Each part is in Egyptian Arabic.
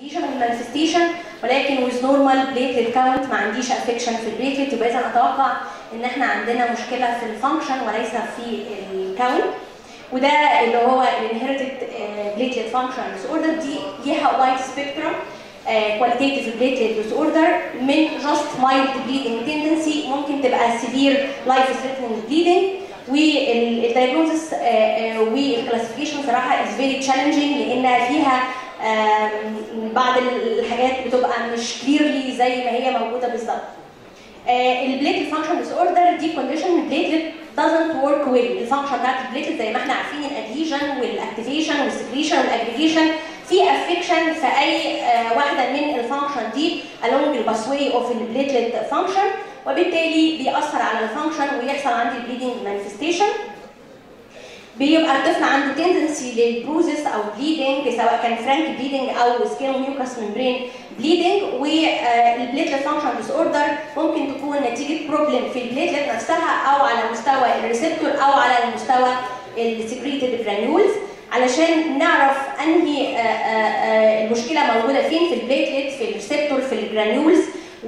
الليجن والمانفستيشن ولكن ويز نورمال بليتلت كاونت ما عنديش افكشن في البليتلت يبقى اذا اتوقع ان احنا عندنا مشكله في الفانكشن وليس في الكاونت وده اللي هو الانهيرتد بليتلت فانكشن ديس اوردر دي ليها وايد سبيكترم كواليتيف بليتلت ديس اوردر من جاست مايلد بليدنج تندنسي ممكن تبقى سيفير لايف ثريتنينج بليدنج والدايجنوزس والكلاسيفيكيشن صراحه از فيري تشالنجينج لان فيها بعض الحاجات بتبقى مش كليرلي زي ما هي موجوده بالظبط. البليتلت فانكشن ديس اوردر دي كونديشن البليتلت doesn't work well الفانكشن بتاعت البليتلت زي ما احنا عارفين الادهيجن والاكتيفيشن والسكريشن والاجريجيشن في افكشن في اي واحده من الفانكشن دي along الباسوي اوف البليتلت فانكشن وبالتالي بيأثر على الفانكشن ويحصل عندي البليدنج مانيفستيشن بيبقى الطفل عنده تندنسي للبروزس او بليدنج سواء كان فرانك بليدنج او سكيل ميوكاس ممبرين بليدنج والبليتلت فانكشن ديس اوردر ممكن تكون نتيجه بروبلم في البليتلت نفسها او على مستوى الريسبتور او على المستوى السكريتد جرانيولز علشان نعرف انهي المشكله موجوده فين في البليتلت في الريسبتور في الجرانيولز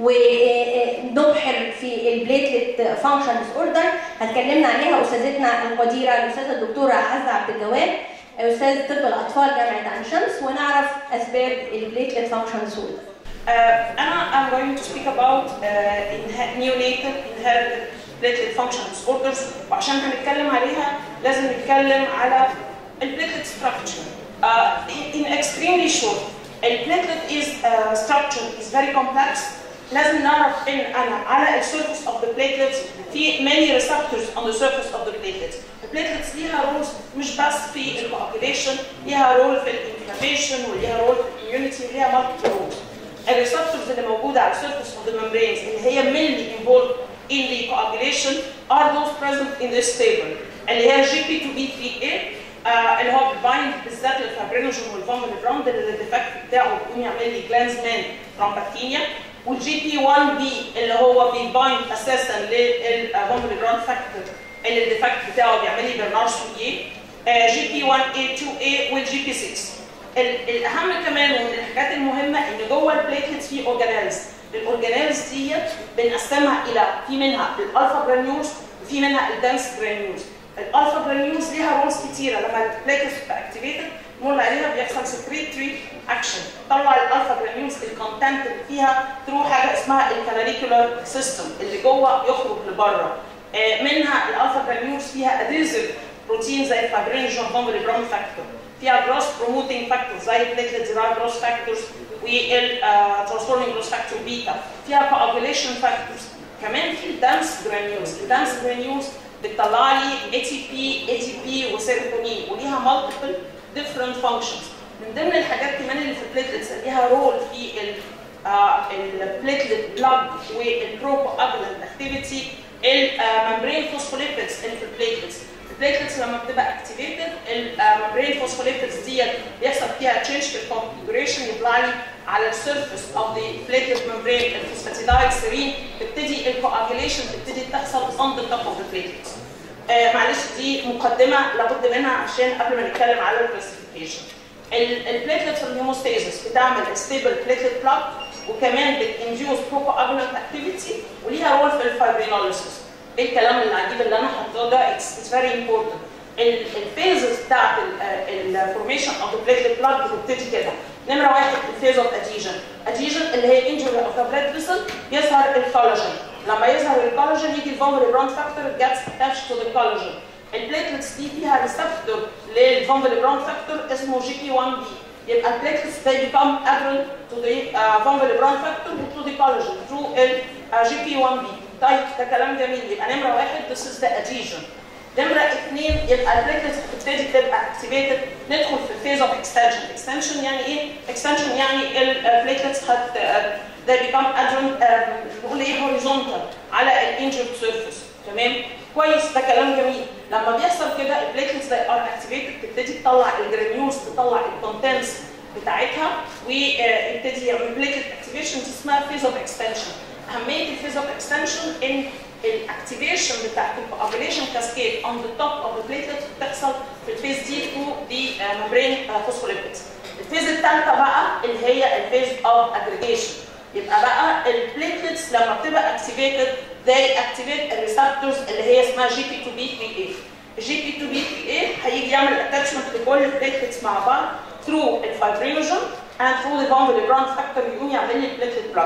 ونبحر في البليتلت فانكشن ديس اوردر هتكلمنا عليها استاذتنا القديره الاستاذه الدكتوره عزه عبد الجواد استاذ طب الاطفال جامعه عين شمس ونعرف اسباب البليتلت فانكشن ديس اوردر انا I'm going to speak about uh, neonatal inherited platelet function disorders وعشان هنتكلم عليها لازم نتكلم على البليتلت structure uh, in extremely short البليتلت is uh, structure is very complex لازم نعرف ان انا على السيرفيس اوف ذا بليتلتس في many receptors on the surface of the platelets. البليتلتس ليها رولز مش بس في الكواكيوليشن ليها رول في الانفلاميشن وليها رول في الاميونيتي وليها مالتي رولز. الريسبتورز اللي موجوده على السيرفيس اوف ذا membranes اللي هي mainly involved in the coagulation are those present in this table اللي هي GP2B3A آه اللي هو بيبايند بالذات للفابرينوجين والفاميليبراند اللي الديفكت بتاعه بيقوم يعمل لي جلانز مان ترومبكتينيا والجي بي 1 بي اللي هو بيبايند اساسا للفاميليبراند فاكتور اللي الديفكت بتاعه بيعمل لي برنار سوييه جي بي 1 A 2 A والجي بي 6 الاهم كمان ومن الحاجات المهمه ان جوه البليتلتس في اورجانيلز الاورجانيلز ديت بنقسمها الى في منها الالفا جرانيولز وفي منها الدنس جرانيولز الالفا جرانيولز ليها رولز كتيره لما البليتلتس بتبقى اكتيفيتد مر عليها بيحصل سكريتري اكشن طلع الالفا جرانيولز الكونتنت اللي فيها ثرو حاجه اسمها الكاناليكولار سيستم اللي جوه يخرج لبره آه منها الالفا جرانيولز فيها اديزيف بروتين زي الفابرينجون فاميليبرام فاكتور فيها جروس بروموتنج فاكتور زي البليتلت زراعه جروس فاكتورز والترانسفورمينج جروس فاكتور بيتا فيها كواجوليشن فاكتورز كمان في الدانس جرانيولز الدانس جرانيولز بتطلع لي اي تي بي اي تي بي وسيروتونين وليها مالتيبل ديفرنت فانكشنز من ضمن الحاجات كمان اللي في البليتلتس اللي ليها رول في البليتلت بلاد والبروبو اجلنت اكتيفيتي الممبرين فوسفوليبيدز اللي في البليتلتس البليتلتس لما بتبقى اكتيفيتد الممبرين فوسفوليبيدز ديت بيحصل فيها تشينج في الكونفيجريشن يطلع لي على السيرفيس اوف ذا بليتلت ممبرين الفوسفاتيدايل سيرين تبتدي الكواجيليشن تبتدي تحصل اون ذا توب اوف ذا بليتلتس معلش دي مقدمه لابد منها عشان قبل ما نتكلم على الكلاسيفيكيشن البليتلتس الهيموستاسيس بتعمل ستيبل بليتلت بلاد وكمان بتنديوس بروكو اجلنت اكتيفيتي وليها رول في الفايبرينوليسيس ايه الكلام العجيب اللي انا حاطاه ده اتس فيري امبورتنت الفيزز بتاعت الفورميشن اوف ذا بليتلت بلاد بتبتدي كده نمره واحد الفيز اوف اديجن اديجن اللي هي انجري اوف ذا بلاد فيسل يظهر الكولاجين لما يظهر الكولاجين يجي الفاميلي براند فاكتور جاتس اتاتش تو ذا كولاجين البليتلتس دي فيها ريسبتور للفاميلي براند فاكتور اسمه جي بي 1 بي يبقى البليتلتس they become adherent to the uh, family brand factor to the collagen through ال uh, GP1B طيب ده كلام جميل يبقى نمره واحد this is the adhesion نمره اثنين يبقى البليتلتس بتبتدي تبقى اكتيفيتد ندخل في الفيز اوف اكستنشن اكستنشن يعني ايه؟ اكستنشن يعني البليتلتس هت they become adherent نقول ايه horizontal على الانجرد سيرفيس تمام؟ كويس ده كلام جميل لما بيحصل كده البليتلتس they are activated تبتدي تطلع الجرانيولز تطلع الكونتنتس بتاعتها ويبتدي يعمل بليتلت اكتيفيشن اسمها فيز اوف اكستنشن اهميه الفيز اوف اكستنشن ان الاكتيفيشن بتاعت الكوابيليشن كاسكيد اون ذا توب اوف ذا بليتلت بتحصل في الفيز دي تو دي ممبرين فوسفوليبيدز الفيز الثالثه بقى اللي هي الفيز اوف اجريجيشن يبقى بقى البليتلتس لما بتبقى اكتيفيتد they activate الريسبتورز اللي هي اسمها جي بي 2 بي 3 اي الجي بي 2 بي 3 اي هيجي يعمل اتاتشمنت لكل البليتلتس مع بعض through الفايبرينوجين and through the bomb الجراند فاكتور يقوم يعمل لي البليتلت بلاد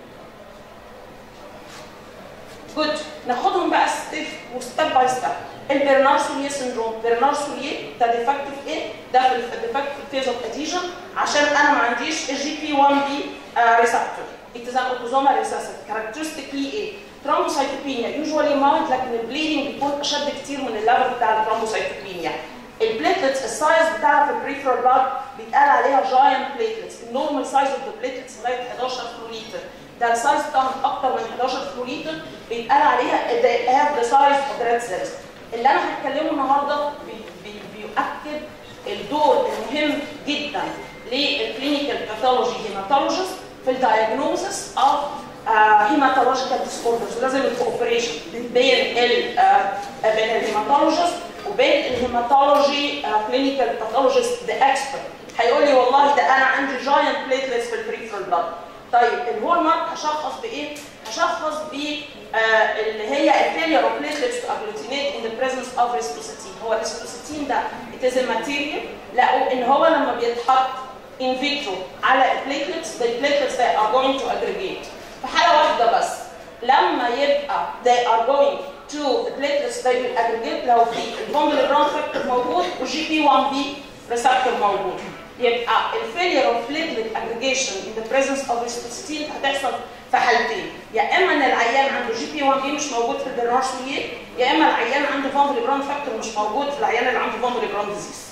جود ناخدهم بقى ستيب وستيب باي ستيب البرنار سوليه سندروم برنار سوليه ده ديفكتيف ايه؟ ده في الديفكتيف فيز اوف اديجن عشان انا ما عنديش الجي بي 1 بي ريسبتور it is an autosomal recessive characteristically ايه؟ ترومبوسايتوبينيا يوجوالي مايلد لكن البليدنج بيكون اشد كتير من الليفل بتاع الترومبوسايتوبينيا البليتلتس السايز بتاعها في البريفرال بلاد بيتقال عليها جاينت بليتلتس النورمال سايز اوف ذا بليتلتس لغايه 11 فلوريتر ده السايز بتاعهم اكتر من 11 فلوريتر بيتقال عليها they have the size of the red cells اللي انا هتكلمه النهارده بي بي بيؤكد الدور المهم جدا للكلينيكال باثولوجي هيماتولوجيست في الدايجنوزس اوف هيماتولوجيكال ديسوردرز لازم الكوبريشن بين ال بين الهيماتولوجيست وبين الهيماتولوجي كلينيكال باثولوجيست ذا اكسبرت هيقول لي والله ده انا عندي جاينت بليتلتس في البريفرال بلاد طيب الهول مارك هشخص بايه؟ هشخص ب اللي هي الفيلير اوف بليتلتس تو اجلوتينيت ان ذا بريزنس اوف ريسبوسيتين هو الريسبوسيتين ده it is a material لقوا ان هو لما بيتحط in vitro على البليتلتس the platelets they are going to aggregate في حاله واحده بس لما يبقى they are going to the platelets they will aggregate لو في الفومبل جراند فاكتور موجود وجي بي 1 بي ريسبتور موجود يبقى الفيلير اوف platelet aggregation in the presence of ريسبوسيتين هتحصل في حالتين يا اما ان العيان عنده جي بي 1 بي مش موجود في البرنارسوليه يا اما العيان عنده فومبل جراند فاكتور مش موجود في العيان اللي عنده فومبل جراند ديزيز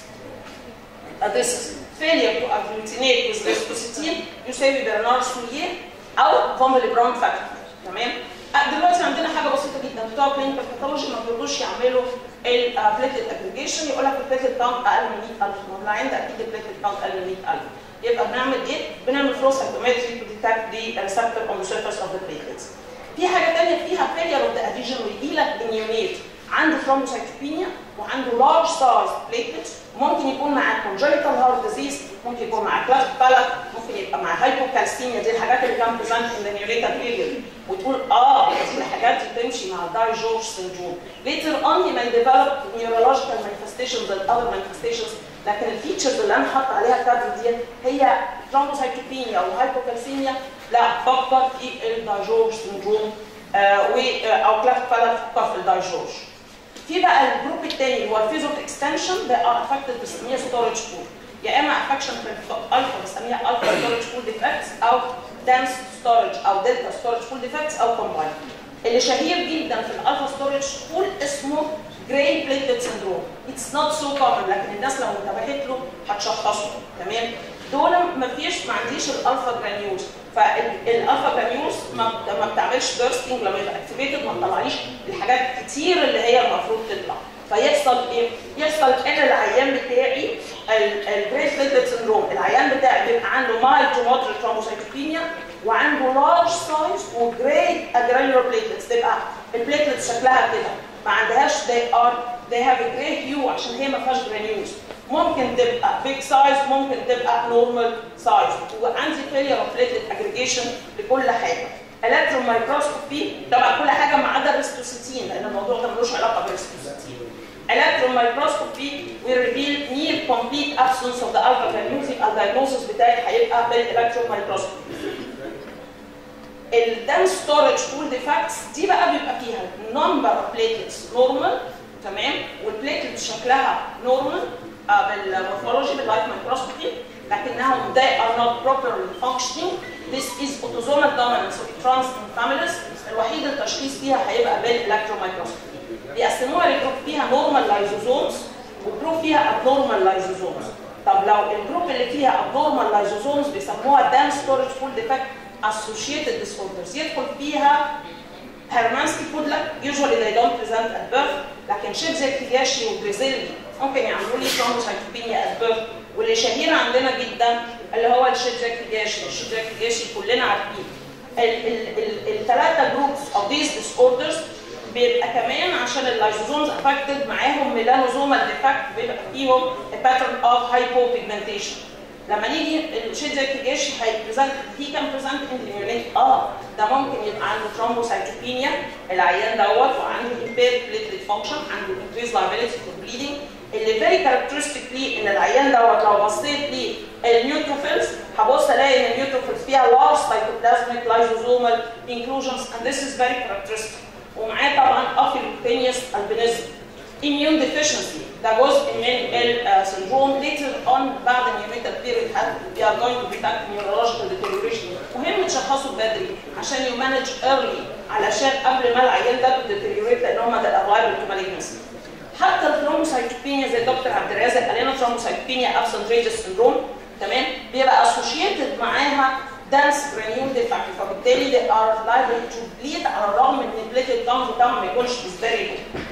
this is failure to agglutinate with ريسبوسيتين يساوي برنار سوليه او فومبل جراند فاكتور تمام دلوقتي عندنا حاجه بسيطه جدا بتوع كلينيكال باثولوجي ما بيرضوش يعملوا البليتلت اجريجيشن يقول لك البليتلت كاونت اقل من 100000 ما العين ده اكيد البليتلت كاونت اقل من 100000 يبقى بنعمل ايه؟ بنعمل فلو سايكومتري تو ديتكت دي ريسبتور اون ذا سيرفيس اوف ذا بليتلتس. في حاجه ثانيه فيها فيلير اوف ذا اديجن ويجي لك انيونيت عنده ثرومبوسايتوبينيا وعنده لارج سايز بليتلتس ممكن يكون معاه كونجنتال هارت ديزيز ممكن يكون معاه كلاس بالك ممكن يبقى معاه هايبوكالسيميا دي الحاجات اللي كانت بريزنت ان ذا نيوريتال بيريود وتقول اه بس الحاجات دي تمشي مع الداي جورج سندروم later on he may develop neurological manifestations and other manifestations لكن الفيتشرز اللي انا حاطه عليها الكادر دي هي ثرومبوسايتوبينيا او هايبوكالسيميا لا فكر في الدايجورج سندروم آه و او كلاس بالك فكر في الدايجورج في بقى الجروب الثاني اللي هو الفيزوت اكستنشن ده افكتد بنسميها ستورج بول يا اما افكشن في الفا بنسميها الفا ستورج بول ديفكتس او دانس ستورج او دلتا ستورج بول ديفكتس او كومباين اللي شهير جدا في الالفا ستورج بول اسمه جراي بليتلت سندروم اتس نوت سو كومن لكن الناس لو انتبهت له هتشخصه تمام دول ما فيش ما عنديش الالفا جرانيولز فالالفا جرانيولز ما ما بتعملش بيرستنج لما يبقى اكتيفيتد ما تطلعليش الحاجات كتير اللي هي المفروض تطلع فيحصل ايه؟ يحصل ان العيان بتاعي الجريت بليتلت سندروم العيان بتاعي بيبقى عنده مايل تو مودريت ثرومبوسايتوبينيا وعنده لارج سايز وجريت اجرانيولار بليتلتس تبقى البليتلتس شكلها كده ما عندهاش they are they have a gray hue عشان هي ما فيهاش جرانيولز ممكن تبقى big size ممكن تبقى normal size وعندي failure of platelet aggregation لكل حاجه electron microscopy طبعا كل حاجه ما عدا الريستوسيتين لان الموضوع ده ملوش علاقه بالريستوسيتين electron microscopy will reveal near complete absence of the alpha granules يبقى الدايجنوستس بتاعي هيبقى بالelectron microscopy الدم ستورج بول ديفكتس دي بقى بيبقى فيها النمبر اوف بليتلتس نورمال تمام والبليتلت شكلها نورمال بالمورفولوجي باللايت مايكروسكوبي لكنهم they are not properly functioning this is autosomal dominance of trans in families الوحيد التشخيص فيها هيبقى بالالكترو مايكروسكوبي بيقسموها لجروب فيها نورمال لايزوزومز وجروب فيها ابنورمال لايزوزومز طب لو الجروب اللي فيها ابنورمال لايزوزومز بيسموها دام ستورج بول ديفكت associated disorders يدخل فيها هرمانسكي بودلك usually they don't present at birth لكن شيب زي كياشي وبريزيلي ممكن يعملوا لي ثرومبوسايتوبينيا at birth واللي شهير عندنا جدا اللي هو الشيب زي كياشي الشيب زي كياشي كلنا عارفين الثلاثه جروبس of these disorders بيبقى كمان عشان اللايزوزومز افكتد معاهم ميلانوزوما ديفكت بيبقى فيهم a pattern of hypopigmentation لما نيجي الشيد زي الجيش هيبريزنت هي كان بريزنت ان اه ده ممكن يبقى عنده ثرومبوسايتوبينيا العيان دوت وعنده impaired platelet function عنده increased liability for bleeding اللي فيري كاركترستيك ليه ان العيان دوت لو بصيت للنيوتروفيلز هبص الاقي ان النيوتروفيلز فيها large cytoplasmic lysosomal inclusions and this is very characteristic ومعاه طبعا اخيلوكتينيوس البينيزم immune deficiency ده جزء من السندروم later on بعد النيوميتال بيريد we are going to detect neurological deterioration مهم تشخصه بدري عشان يو مانج early علشان قبل ما العيان ده deteriorate لان هم ده arrival to malignancy حتى الثرومبوسايتوبينيا زي دكتور عبد الرازق قال لنا ثرومبوسايتوبينيا ابسنت ريجس سندروم تمام بيبقى اسوشيتد معاها دانس جرانيول ديفاكت فبالتالي they are liable to bleed على الرغم ان البليتد كاونت بتاعهم ما يكونش فيري جود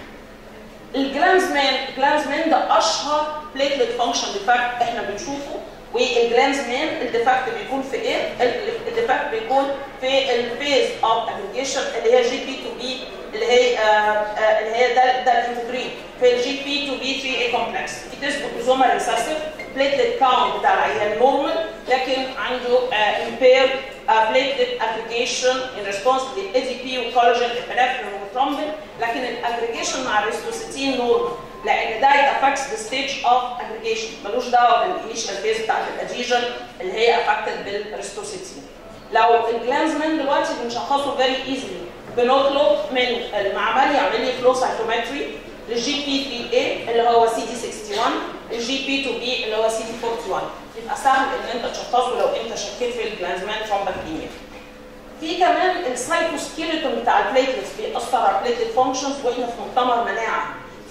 الجلانزمان الجلانزمان ده اشهر بليتلت فانكشن ديفاكت احنا بنشوفه والجلانزمان الديفاكت بيكون في ايه؟ الديفاكت بيكون في الفيز اوف اجريجيشن اللي هي جي بي تو بي اللي هي آه آه اللي هي ده ده الانتجرين في الجي بي تو بي 3 اي كومبلكس it is autosomal recessive platelet count بتاع العيان نورمال لكن عنده uh, impaired uh, platelet aggregation in response to the ADP وكولاجين epinephrine وثرومبين لكن الاجريجيشن مع الريستوسيتين نورمال لان ده affects the stage of aggregation ملوش دعوه بالانيشال فيز بتاعت الاديجن اللي هي affected بالريستوسيتين لو الجلانزمان دلوقتي بنشخصه very easily بنطلب من المعمل يعمل لي فلو سايتومتري للجي بي 3 a اللي هو سي دي 61 الجي بي 2 b اللي هو سي دي 41 يبقى سهل ان انت تشخصه لو انت شكيت في الجلانزمان ثرومبكتيميا في كمان السايتوسكيلتون بتاع البليتلتس بيأثر على البليتلت فانكشنز واحنا في مؤتمر مناعه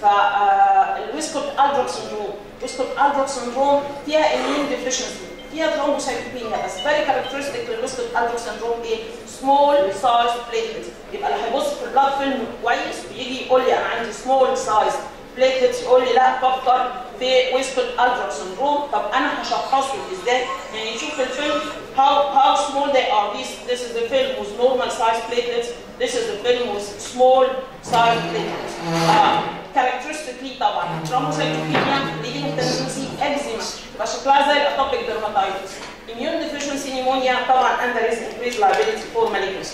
فالويسكوت الدروك سندروم ويسكوت الدروك سندروم فيها اميون ديفيشنسي فيها ثرومبوسايتوبينيا بس فيري كاركترستيك للويسكوت الدروك سندروم ايه؟ سمول سايز بليتلتس يبقى اللي هيبص في البلاد فيلم كويس ويجي يقول لي انا عندي سمول سايز بليتلتس يقول لي لا فكر في ويسكوت الدروك سندروم طب انا هشخصه ازاي؟ يعني نشوف في الفيلم how how small they are. This this is the film with normal size platelets. This is the film with small size platelets. Uh, characteristically طبعا thrombocytopenia, bleeding tendency, eczema يبقى شكلها زي الاتوبيك dermatitis. Immune deficiency pneumonia طبعا and there is increased liability for malignancy.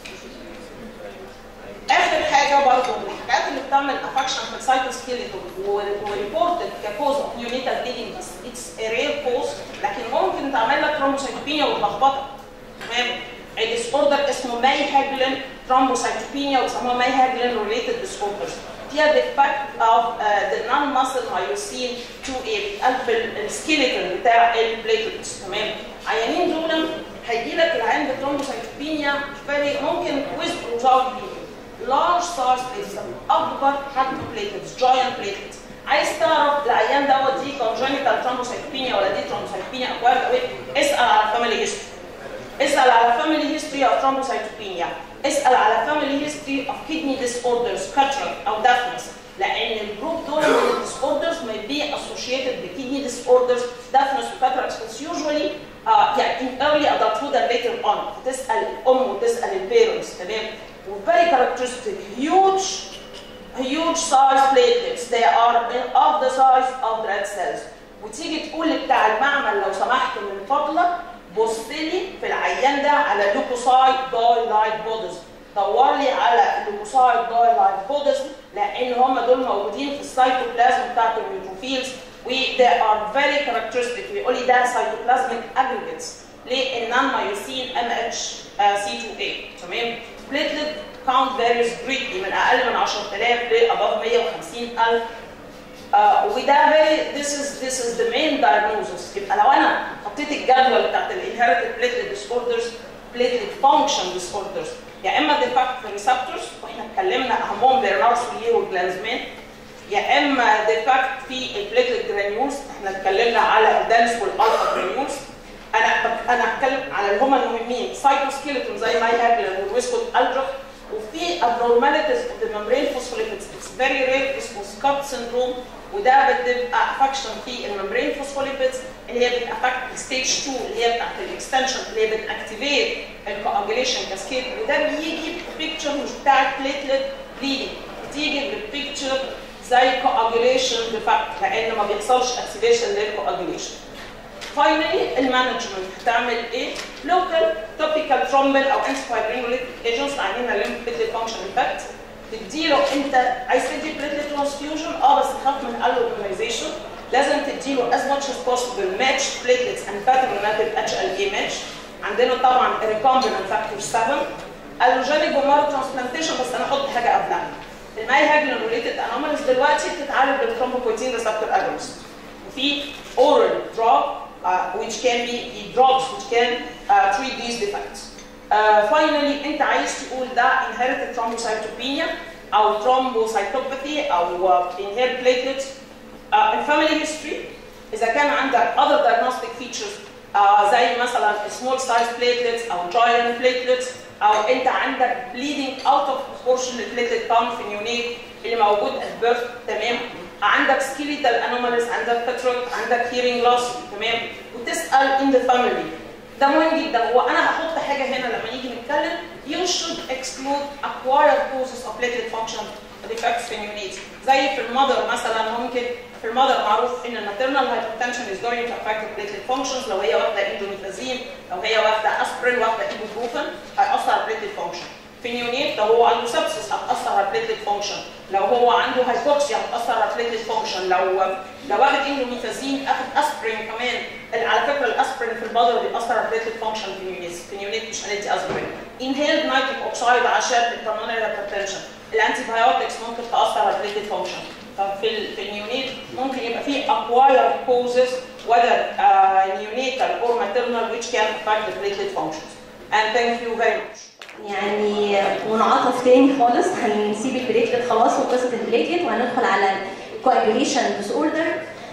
اخر حاجه برضه من الحاجات اللي بتعمل افكشن في السايتوسكيلتون وريبورتد ككوز اوف نيونيتال بليدنج اتس رير كوز لكن ممكن تعمل لك ثرومبوسايتوبينيا وتلخبطك تمام الديس اوردر اسمه ماي هاجلين ثرومبوسايتوبينيا ويسموها ماي هاجلين ريليتد ديس اوردرز فيها ديفكت اوف ذا نون ماسل مايوسين 2 a قلب السكيلتون بتاع البليتلتس تمام عيانين دول هيجي لك العيان بثرومبوسايتوبينيا فيري ممكن ويز وزاوت large size platelets اكبر حجم platelets giant platelets عايز تعرف العيان دوت دي congenital thrombocytopenia ولا دي thrombocytopenia acquired او ايه اسال على family history اسال على family history of thrombocytopenia اسال على family history of kidney disorders cataract او deafness لان الجروب دول من الديسوردرز may be associated بكدني disorders deafness وكاتراكس بس usually uh, يعني in early adulthood and later on تسال الام وتسال البيرنتس تمام very characteristic huge huge size platelets they are of the size of red cells وتيجي تقول لبتاع المعمل لو سمحت من فضلك بص لي في العيان ده على لوكوسايت داي لايت بوديز دور لي على اللوكوسايت داي لايت بوديز لان هم دول موجودين في السيتوبلازم بتاعت النيوتروفيلز و they are very characteristic ويقول لي ده cytoplasmic aggregates للنون مايوسين ام اتش سي 2 a تمام platelet count varies greatly من اقل من 10000 ل above 150000 uh, وده very this is this is the main diagnosis يبقى لو انا حطيت الجدول بتاعت الانهerited platelet disorders platelet function disorders يا اما defect في receptors واحنا اتكلمنا اهمهم بيرنار سوليه والجلانزمان يا اما defect في البليتلت جرانيولز احنا اتكلمنا على الدانس والالفا جرانيولز انا انا هتكلم على اللي هم المهمين سايتوسكيلتون زي ماي هاجلر والويسكوت الدروك وفي abnormalities of the membrane phospholipids it's very rare اسمه سكوت syndrome وده بتبقى افكشن في الممبرين فوسفوليبيدز اللي هي بتافكت ستيج 2 اللي هي بتاعت الاكستنشن اللي هي بتاكتيفيت الكواجيليشن كاسكيد وده بيجي بيكتشر مش بتاعت بليتلت بليدنج بتيجي بالبيكتشر زي كواجيليشن ديفكت لان ما بيحصلش اكتيفيشن للكواجيليشن فاينلي المانجمنت هتعمل ايه؟ لوكال توبيكال ثرومبين او انتي فايبرينوليتيك ايجنتس عاملين لهم بليتلت فانكشن افكت تديله انت عايز تدي بليتلت ترانسفيوجن اه بس خاف من الاورجنايزيشن لازم تديله as much as possible match platelets and patterned HLA match عندنا طبعا recombinant factor 7 الوجينيك بومار ترانسبلانتيشن بس انا احط حاجه قبلها الماي هاجلن ريليتد انوماليز دلوقتي بتتعالج بالثرومبوكويتين ريسبتور اجونست وفي oral drug uh, which can be drugs which can uh, treat these defects. Uh, finally انت عايز تقول ده inherited thrombocytopenia او thrombocytopathy او uh, inherited platelets uh, الفاميلي history اذا كان عندك other diagnostic features uh, زي مثلا small size platelets او giant platelets او انت عندك bleeding out of proportion platelet count في اليونيت اللي موجود at birth تمام عندك skeletal anomalies عندك cataract عندك hearing loss تمام وتسال in the family ده مهم جدا هو انا هحط حاجه هنا لما نيجي نتكلم you should exclude acquired causes of platelet function defects في اليونيت زي في المذر مثلا ممكن في المذر معروف ان الناترنال hypertension is going to affect the platelet functions لو هي واخده اندوميتازين لو هي واخده اسبرين واخده ايبوبروفين هيأثر على البليتلت فانكشن في النيونيت لو هو عنده سبسس هتأثر على البليتلت فانكشن لو هو عنده هايبوكسيا هتأثر على البليتلت فانكشن لو لو واخد اندوميتازين اخد اسبرين كمان على فكره الاسبرين في البادر بيأثر على البليتلت فانكشن في النيونيت في النيونيت مش هندي اسبرين انهيلد نايتريك اوكسايد عشان البلمونري هايبرتنشن الانتي بايوتكس ممكن تأثر على البليتلت فانكشن ففي في النيونيت ممكن يبقى في acquired causes whether uh, neonatal or maternal which can affect the platelet functions. And thank you very much. يعني منعطف تاني خالص هنسيب البليتلت خلاص وقصه البليتلت وهندخل على الكواجوليشن ديس اوردر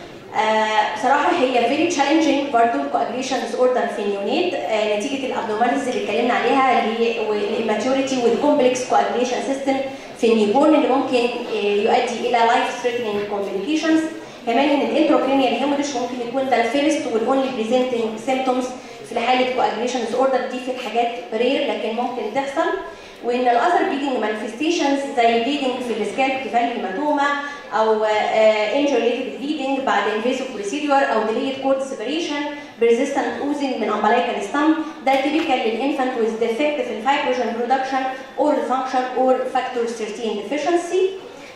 آه بصراحه هي فيري تشالنجينج برضه الكواجوليشن ديس اوردر في النيونيت آه نتيجه الابنورماليز اللي اتكلمنا عليها والاماتوريتي والكومبلكس كواجوليشن سيستم في النيوبورن اللي ممكن يؤدي الى لايف ثريتنينج كومبليكيشنز كمان ان الانتروكرينيال هيموريج ممكن يكون ده الفيرست والاونلي بريزنتنج سيمتومز في حاله كواجوليشن ديس اوردر دي في الحاجات رير لكن ممكن تحصل وان الاذر بليدنج مانيفستيشنز زي بليدنج في السكالب كفال هيماتوما او انجريتد بليدنج بعد انفيسيف بروسيدور او ديليد كورد سيبريشن بريزيستنت اوزنج من امبلايكال ستام ده تيبيكال للانفانت ويز ديفكت في الفايبروجين برودكشن اور فانكشن اور فاكتور 13 ديفيشنسي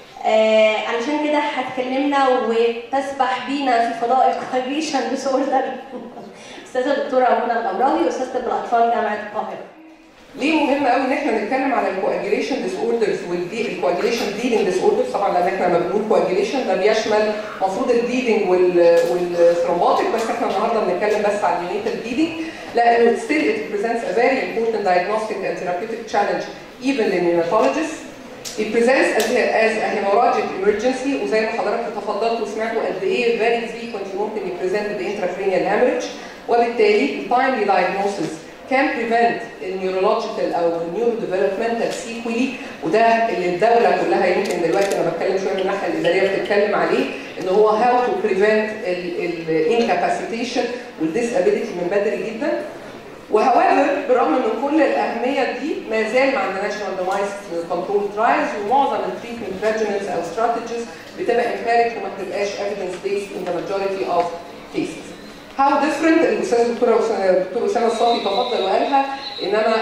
آه علشان كده هتكلمنا وتسبح بينا في فضاء الكواليشن ديس اوردر استاذه الدكتوره منى الامراضي استاذه طب الاطفال جامعه القاهره ليه مهم قوي ان احنا نتكلم على الكواجيليشن ديس اوردرز والكواجيليشن ديلينج ديس اوردرز طبعا لان احنا لما بنقول كواجيليشن ده بيشمل المفروض البليدنج والثرومبوتيك بس احنا النهارده بنتكلم بس على اليونيتال بليدنج لانه still it presents a very important diagnostic and therapeutic challenge even in neonatologists It presents as a, as a hemorrhagic emergency وزي ما حضراتكم تفضلتوا وسمعتوا قد ايه very frequently ممكن يبريزنت بانتراكرينيال hemorrhage وبالتالي timely diagnosis can prevent النيورولوجيكال او النيورو ديفلوبمنتال سيكولي وده اللي الدوله كلها يمكن دلوقتي انا بتكلم شويه من الناحيه الاداريه بتتكلم عليه ان هو هاو تو بريفنت الانكاباسيتيشن والديسابيلتي من بدري جدا وهواver بالرغم من كل الاهميه دي ما زال ما عندناش راندمايز كنترول ترايلز ومعظم التريتمنت ريجيمنتس او استراتيجيز بتبقى امبيريك وما بتبقاش evidence based in the majority of cases. How different الاستاذ الدكتور الدكتور اسامه الصافي تفضل وقالها انما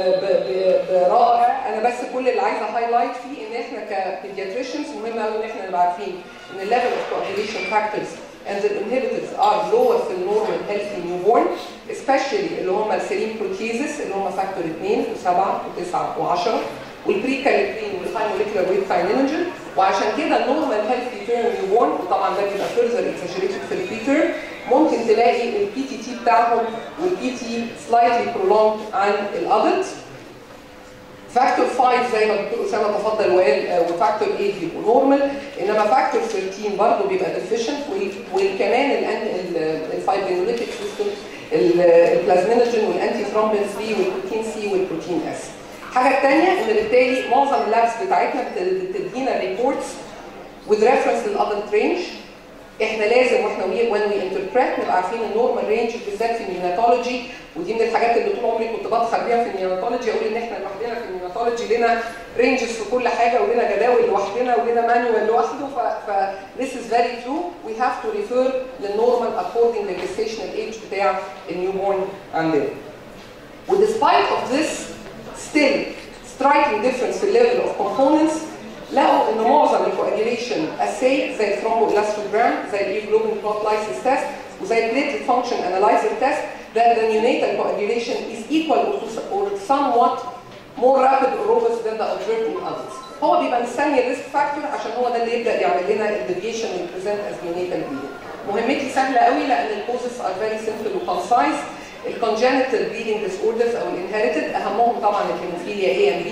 برائع انا بس كل اللي عايزه هايلايت فيه ان احنا كبيدياتريشنز مهم قوي ان احنا نبقى عارفين ان الليفل اوف coagulation factors and the inhibitors are lower في النورمال healthy newborn especially اللي هم السيرين بروتيزس اللي هم فاكتور 2 و7 و9 و10 والبري كاليبرين والهاي موليكولار ويت كاينينوجين وعشان كده النورمال هيلثي تيرم نيوبورن وطبعا ده بيبقى فيرذر اكسجريتد في البري تيرم ممكن تلاقي البي تي تي بتاعهم والبي تي سلايتلي برولونج عن الادلت فاكتور 5 زي ما الدكتور اسامه تفضل وقال وفاكتور 8 بيبقوا نورمال انما فاكتور 13 برضه بيبقى ديفيشنت وكمان الفايبرينوليتيك سيستم البلازمينوجين والانتي ثرومبين 3 والبروتين سي والبروتين اس. الحاجه الثانيه ان بالتالي معظم اللابس بتاعتنا بتدينا ريبورتس with reference للادلت رينج احنا لازم واحنا when we interpret نبقى عارفين النورمال رينج بالذات في النيوناتولوجي ودي من الحاجات اللي طول عمري كنت بدخل بيها في النيوناتولوجي اقول ان احنا لوحدنا في النيوناتولوجي لنا رينجز في كل حاجه ولنا جداول لوحدنا ولنا مانوال لوحده ف, ف this is very true we have to refer للنورمال according للجستيشنال ايج بتاع النيو بورن عندنا وديسبايت of this still striking difference في الليفل of components لقوا ان معظم الكواجيليشن اساي زي الثرومبولاستوجرام زي الهيموجلوبين بلوت لايسيس تيست وزي البليتلت فانكشن انالايزر تيست that the neonatal coagulation is equal or, to, or somewhat more rapid or robust than the observed in adults. هو بيبقى مستني الريسك فاكتور عشان هو ده اللي يبدا يعمل لنا الديفيشن ويبريزنت از neonatal bleeding. مهمتي سهله قوي لان الكوزز ار فيري سمبل وكونسايز الكونجنتال bleeding disorders او الانهيرتد اهمهم طبعا الهيموفيليا A and B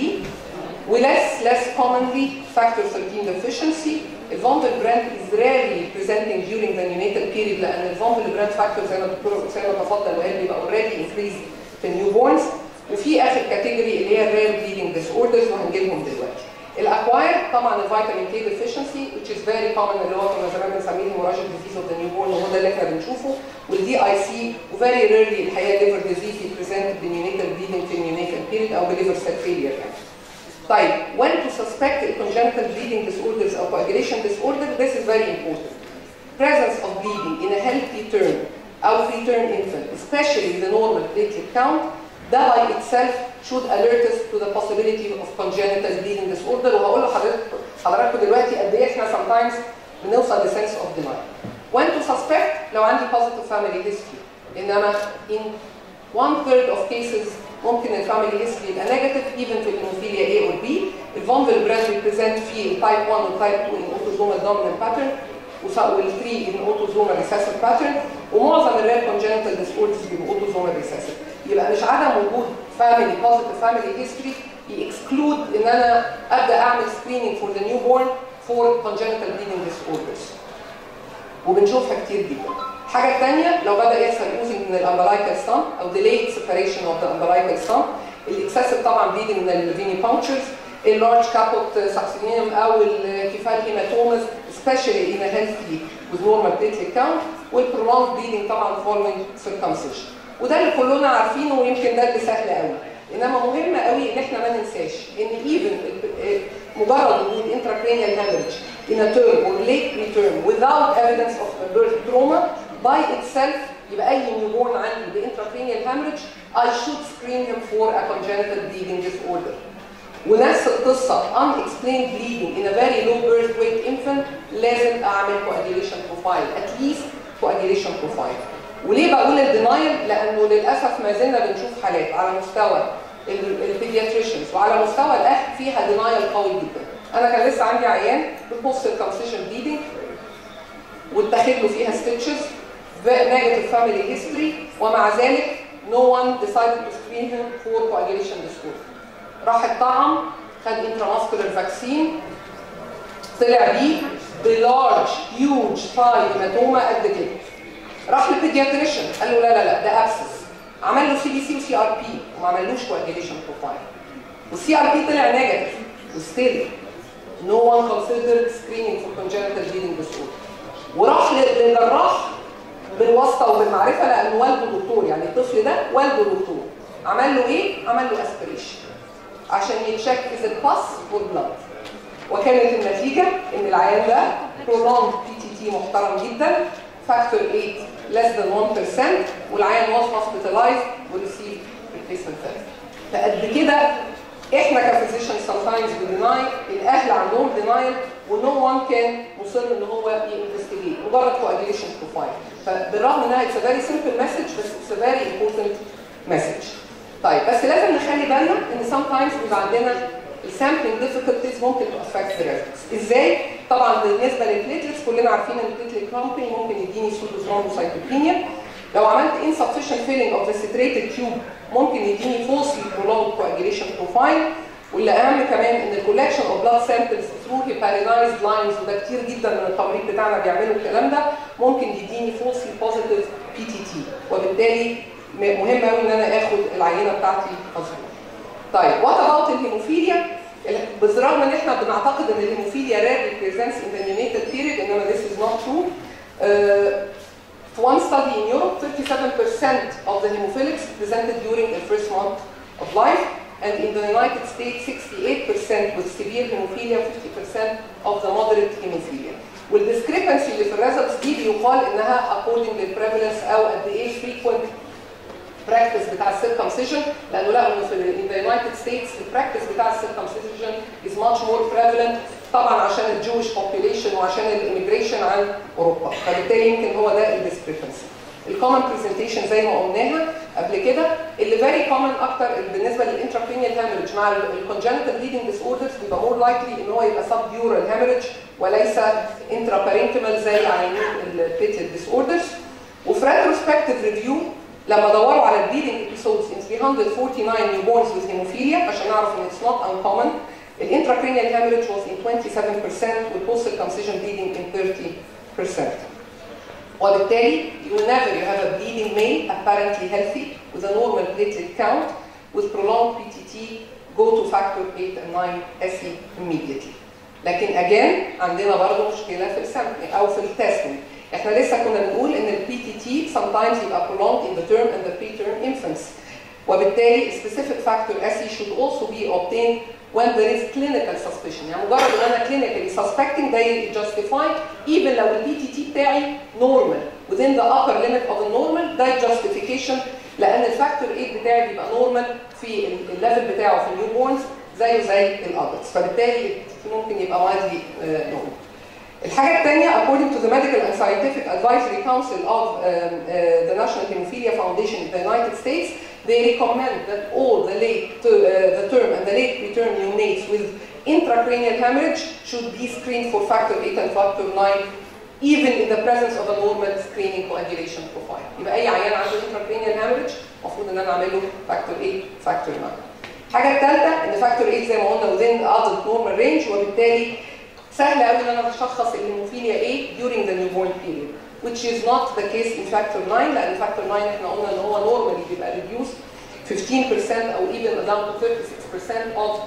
ولess less commonly factor 13 deficiency الفومبل براند is rarely presenting during the neonatal period لان الفومبل براند فاكتور زي ما الدكتور اسامه تفضل وقال بيبقى already increased في النيو بورنز وفي اخر كاتيجوري اللي هي الرير bleeding disorders وهنجي لهم دلوقتي الاكواير طبعا الفيتامين كي deficiency which is very common اللي هو كنا زمان بنسميه hemorrhagic disease of the newborn وهو ده اللي احنا بنشوفه والدي اي سي وفيري ريرلي الحقيقه liver disease يبريزنت بنيونيتال bleeding في النيونيتال period او بليفر cell failure يعني. طيب when to suspect a congenital bleeding disorders or coagulation disorder this is very important presence of bleeding in a healthy term or preterm infant especially the normal platelet count ده by itself should alert us to the possibility of congenital bleeding disorder وهقول لحضرتك حضراتكم دلوقتي قد ايه احنا sometimes بنوصل ل sense of denial. When to suspect لو عندي positive family history انما in one third of cases ممكن الفاميلي هيستوري يبقى نيجاتيف ايفن في الهيموفيليا A or B الفونفل براند ريبريزنت في التايب 1 والتايب 2 ان اوتوزومال دومينانت باترن وال3 ان اوتوزومال ريسيسيف باترن ومعظم الرير كونجنتال ديسوردرز بيبقوا اوتوزومال ريسيسيف يبقى مش عدم وجود فاميلي بوزيتيف فاميلي هيستوري يكسكلود ان انا ابدا اعمل سكريننج فور ذا نيو بورن فور كونجنتال بليدنج ديسوردرز وبنشوفها كتير جدا الحاجه الثانيه لو بدا يحصل اوزنج من الامبلايكال سام او delayed separation of the umbilical sum الاكسسيف طبعا بليدنج من الفيني بانكتشرز اللارج كابوت ساكسينيوم او الكيفال هيماتومز especially in a healthy with normal platelet count والprolonged bleeding طبعا following circumcision وده اللي كلنا عارفينه ويمكن ده اللي سهل قوي انما مهم قوي ان احنا ما ننساش ان even مجرد وجود intracranial hemorrhage in a term or late preterm without evidence of a birth trauma by itself يبقى اي newborn عندي بانتراكرينيال hemorrhage I should screen him for a congenital bleeding disorder. ونفس القصه unexplained bleeding in a very low birth weight infant لازم اعمل coagulation profile at least coagulation profile. وليه بقول الدينايل؟ لانه للاسف ما زلنا بنشوف حالات على مستوى البيدياتريشنز وعلى مستوى الاهل فيها دينايل قوي جدا. انا كان لسه عندي عيان ببوست الكونسيشن بليدنج واتاخد له فيها ستيتشز negative family history ومع ذلك no one decided to screen him for coagulation disorder. راح اتطعم خد intramuscular vaccine طلع بيه بلارج هيوج ثاي هيماتوما قد كده. راح للبيدياتريشن قال له لا لا لا ده ابسس. عمل له سي بي سي وسي ار بي وما عملوش coagulation بروفايل. والسي ار بي طلع نيجاتيف وستيل no one considered screening for congenital bleeding disorder. وراح للجراح بالواسطه وبالمعرفه لان والده دكتور يعني الطفل ده والده دكتور عمل له ايه؟ عمل له اسبريشن عشان يتشك اذا باس والبلد وكانت النتيجه ان العيان ده prolonged بي تي تي محترم جدا فاكتور 8 less than 1% والعيان was hospitalized وريسيف replacement therapy فقد كده احنا كفيزيشن sometimes بنديناي الاهل عندهم دينايل ونو وان كان مصر ان هو ينفستيجيت مجرد coagulation بروفايل فبالرغم انها اتس فيري سمبل مسج بس اتس فيري امبورتنت مسج طيب بس لازم نخلي بالنا ان sometimes بيبقى عندنا السامبلنج difficulties ممكن to affect the results ازاي؟ طبعا بالنسبه للبليتلتس كلنا عارفين ان البليتلت كلامبينج ممكن يديني سودو ثرومبوسايتوبينيا لو عملت insufficient filling of the citrated tube ممكن يديني falsely prolonged coagulation profile واللي اهم كمان ان الكولكشن اوف بلاد سامبلز ثرو هيبارينايزد لاينز وده كتير جدا من التمريض بتاعنا بيعملوا الكلام ده ممكن يديني فولسلي بوزيتيف بي تي تي وبالتالي مهم قوي ان انا اخد العينه بتاعتي مظبوط. طيب وات اباوت الهيموفيليا؟ بالرغم ان احنا بنعتقد ان الهيموفيليا rare represents in the neonatal period انما this is not true Uh, one study in Europe, 37% of the hemophilics presented during the first month of life, and in the United States, 68% with severe hemophilia, 50% of the moderate hemophilia. والديسكريبنسي اللي في الريزلتس دي بيقال انها according للبريفالنس او قد ايه frequent براكتس بتاع السيركمسيجن لانه لقوا انه في in the United States البراكتس بتاع السيركمسيجن is much more prevalent طبعا عشان الجويش population وعشان الاميجريشن عن اوروبا فبالتالي يمكن هو ده الديسكريبنسي الكومن برزنتيشن زي ما قلناها قبل كده اللي فيري كومن اكتر بالنسبه للانتراكرينيال هامرج مع الكونجنتال بليدنج ديس اوردرز بيبقى مور لايكلي ان هو يبقى سب ديورال هامرج وليس انترا بارينكيمال زي عيانين البيتل ديس اوردرز وفي ريتروسبكتيف ريفيو لما دوروا على البليدنج ابيسودز in 349 newborns with hemophilia عشان نعرف ان it's not uncommon الانتراكرينيال hemorrhage was in 27% والبوست circumcision bleeding in 30%. وبالتالي you never you have a bleeding male apparently healthy with a normal platelet count with prolonged PTT go to factor 8 and 9 SE immediately. لكن again عندنا برضه مشكله في السامبلينج او في التستنج. احنا لسه كنا بنقول ان البي تي تي sometimes يبقى prolonged in the term and the preterm infants. وبالتالي specific factor SE should also be obtained when there is clinical suspicion يعني مجرد ان انا clinically suspecting ده justify even لو البي تي تي بتاعي normal within the upper limit of the normal ده justification لان الفاكتور 8 بتاعي بيبقى normal في الليفل بتاعه في النيو بورنز زيه زي الادلتس فبالتالي ممكن يبقى مايلدلي normal الحاجة الثانية according to the medical and scientific advisory council of um, uh, the National Hemophilia Foundation in the United States, they recommend that all the late to, uh, the term and the late preterm neonates with intracranial hemorrhage should be screened for factor 8 and factor 9 even in the presence of a normal screening coagulation profile. يبقى أي عيان عنده intracranial hemorrhage المفروض إن أنا أعمل له factor 8 factor 9. الحاجة الثالثة إن factor 8 زي ما قلنا within the adult normal range وبالتالي سهل قوي ان انا اشخص الهيموفيليا ايه during the newborn period which is not the case in factor 9 لان factor 9 احنا قلنا ان هو normally بيبقى reduced 15% او even down to 36% of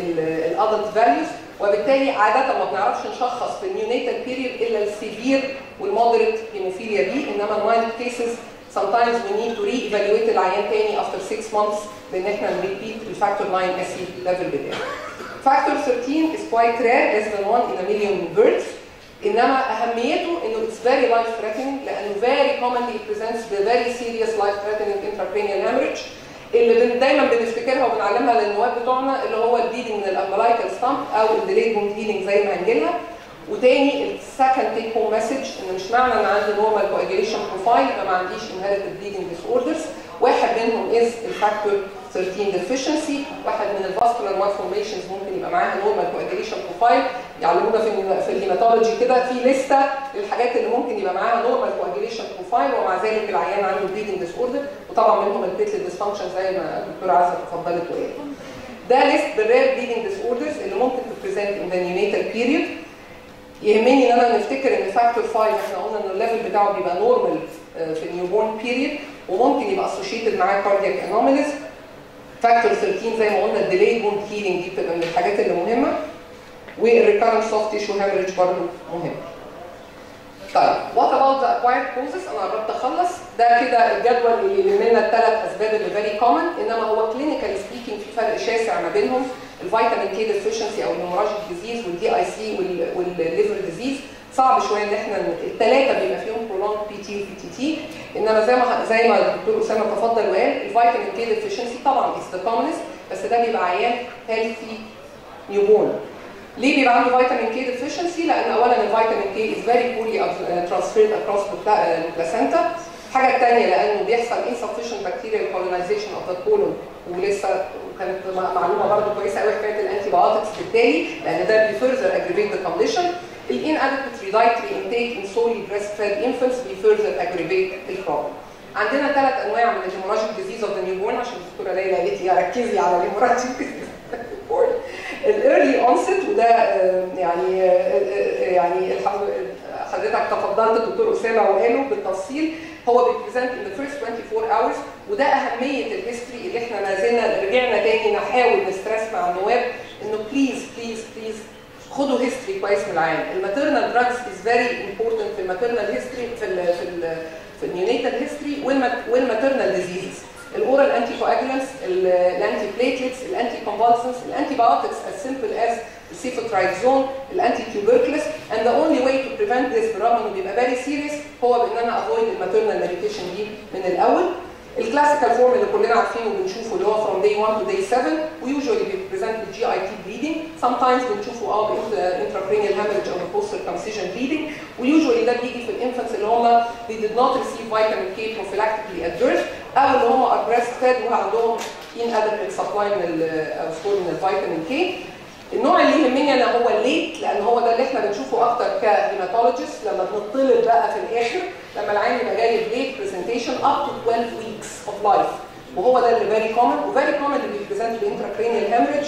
الادلت values وبالتالي عاده ما بنعرفش نشخص في النيونيتال بيريود الا السيفير والمودريت هيموفيليا بي انما المايلد كيسز sometimes we need to re-evaluate العيان تاني after 6 months بان احنا نريبيت الفاكتور 9 اسي ليفل بتاعه. Factor 13 is quite rare, less than 1 in a million birds. انما اهميته انه it's very life threatening لانه very commonly it presents the very serious life threatening intracranial hemorrhage اللي بن دايما بنفتكرها وبنعلمها للنواب بتوعنا اللي هو البليدنج من الامبلايكال ستامب او الديليد بون هيلينج زي ما هنجيلها وتاني السكند تيك هوم مسج ان مش معنى ان عندي نورمال كواجيليشن بروفايل يبقى ما عنديش انهيرتد بليدنج ديس اوردرز واحد منهم از الفاكتور 13 deficiency واحد من الفاسكولار malformations ممكن يبقى معاها نورمال كواجيليشن بروفايل يعلمونا في في الهيماتولوجي كده في لسته للحاجات اللي ممكن يبقى معاها نورمال كواجيليشن بروفايل ومع ذلك العيان عنده بليدنج ديس اوردر وطبعا منهم البيتل ديسفانكشن زي ما الدكتوره عزه تفضلت وقالت ده ليست بالرير بليدنج ديس اوردرز اللي ممكن تبريزنت ان ذا نيونيتال بيريود يهمني ان انا نفتكر ان فاكتور 5 احنا قلنا ان الليفل بتاعه بيبقى نورمال في النيوبورن بيريود وممكن يبقى اسوشيتد معاه كاردياك انوميليز فاكتور 13 زي ما قلنا الديلي بون هيلينج دي بتبقى من الحاجات اللي مهمه والريكارنت سوفت تيشو هامرج برضه مهم. طيب وات اباوت ذا اكوايرد كوزز انا قربت اخلص ده كده الجدول اللي يلم لنا الثلاث اسباب اللي فيري كومن انما هو كلينيكال سبيكينج في فرق شاسع ما بينهم الفيتامين كي ديفيشنسي او الهيموراجيك ديزيز والدي اي سي والليفر ديزيز صعب شويه ان احنا الثلاثه بيبقى فيهم برولونج بي تي وبي تي تي انما زي ما زي ما الدكتور اسامه تفضل وقال الفيتامين كي ديفيشنسي طبعا از ذا كومنست بس ده بيبقى عيان هيلثي نيوبورن ليه بيبقى عنده فيتامين كي ديفيشنسي؟ لان اولا الفيتامين كي از فيري بولي ترانسفيرد اكروس البلاسنتا الحاجه الثانيه لانه بيحصل insufficient bacterial colonization of the colon ولسه كانت معلومه برضه كويسه قوي حكايه الانتي بايوتكس بالتالي لان ده بيفرزر اجريفيت ذا كونديشن inadequate dietary intake in solely breastfed infants will further aggravate the problem. عندنا ثلاث انواع من الهيموراجيك ديزيز اوف ذا نيو بورن عشان الدكتوره ليلى قالت لي ركزي على الهيموراجيك الايرلي اونست وده يعني يعني حضرتك تفضلت الدكتور اسامه وقاله بالتفصيل هو بيبريزنت ان ذا فيرست 24 اورز وده اهميه الهيستوري اللي احنا ما زلنا رجعنا تاني نحاول نسترس مع النواب انه بليز بليز بليز خدوا هيستوري كويس من العيان الماتيرنال دراجز از فيري امبورتنت في الماتيرنال هيستوري في ال في ال في النيونيتال هيستوري والماتيرنال ديزيزز الاورال انتي كواجولانس الانتي بليتلتس الانتي كونفالسنس الانتي بايوتكس as simple as السيفوترايزون الانتي تيوبركلس and the only way to prevent this بالرغم انه بيبقى very serious هو بان انا avoid الماتيرنال ميديكيشن دي من الاول الكلاسيكال فورم اللي كلنا عارفينه وبنشوفه اللي هو from day 1 to day 7 ويوجوالي بيبريزنت بالجي اي تي bleeding sometimes بنشوفه اه intracranial hemorrhage او post circumcision bleeding ويوجوالي ده بيجي في الانفانتس اللي هم they did not receive vitamin K prophylactically at birth او اللي هم are breastfed وعندهم inadequate supply من ال او store من الفيتامين K النوع اللي يهمني انا هو الليت لان هو ده اللي احنا بنشوفه اكتر كهيماتولوجيست لما بنطلب بقى في الاخر لما العين يبقى جاي بليت برزنتيشن اب تو 12 ويكس اوف لايف وهو ده اللي فيري كومن وفيري كومن اللي بيبريزنت بانتراكرينيال هيمرج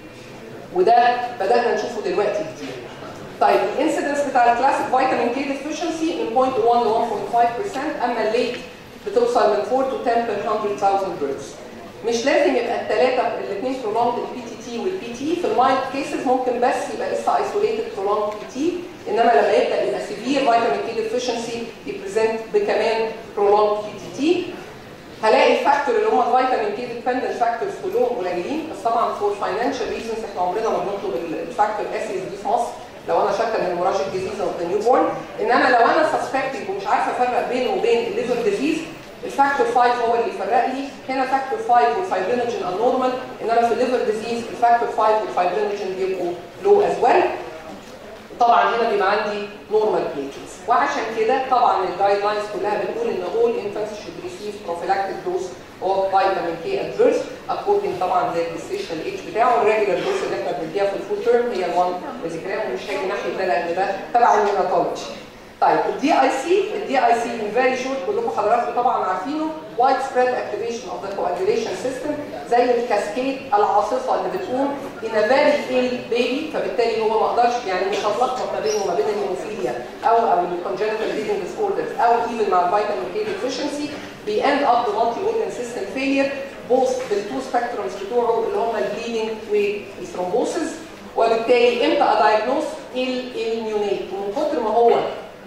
وده بدانا نشوفه دلوقتي كتير. طيب الانسيدنس بتاع الكلاسيك فيتامين كي ديفيشنسي من 0.1 ل 1.5% اما الليت بتوصل من 4 to 10 per 100,000 بيردز. مش لازم يبقى الثلاثه الاثنين prolonged البي تي تي والبي تي في المايلد كيسز ممكن بس يبقى لسه ايسوليتد prolonged بي تي انما لما يبدا يبقى سيفير فيتامين كي ديفيشنسي يبريزنت بكمان prolonged بي تي تي هلاقي الفاكتور اللي هم الفيتامين كي ديبندنت فاكتورز كلهم قليلين بس طبعا فور فاينانشال ريزونز احنا عمرنا ما بنطلب الفاكتور اسيز دي في مصر لو انا شاكه ان الهيموراجيك ديزيز اوف ذا نيو بورن انما لو انا سسبكتنج ومش عارفه افرق بينه وبين الليفر ديزيز الفاكتور 5 هو اللي يفرق لي هنا فاكتور 5 والفايبرينوجين النورمال انما في الليفر ديزيز الفاكتور 5 والفايبرينوجين بيبقوا لو از ويل طبعا هنا بيبقى عندي نورمال بليتلز وعشان كده طبعا الجايد لاينز كلها بتقول ان all infants should receive prophylactic dose of vitamin K at birth according طبعا للستيشنال ايج بتاعه الريجولار دوز اللي احنا بنديها في الفول تيرم هي ال 1 مللي جرام ومش هاجي ناحيه ده لان ده تبع النيوناتولوجي طيب الدي اي سي الدي اي سي ان فيري شورت كلكم حضراتكم طبعا عارفينه وايد سبريد اكتيفيشن اوف ذا coagulation سيستم زي الكاسكيد العاصفه اللي بتقوم in a very ill baby فبالتالي هو ما قدرش يعني مش هتلخبط ما بينه وما بين الهيموفيليا او او الكونجنتال bleeding disorders او even مع الفيتامين كي deficiency بيند اب بمالتي اورجان سيستم فيلير بوث بالتو سبيكترمز بتوعه اللي هم البليدنج والثرومبوسيس وبالتالي امتى ادايجنوز النيونيت ومن كتر ما هو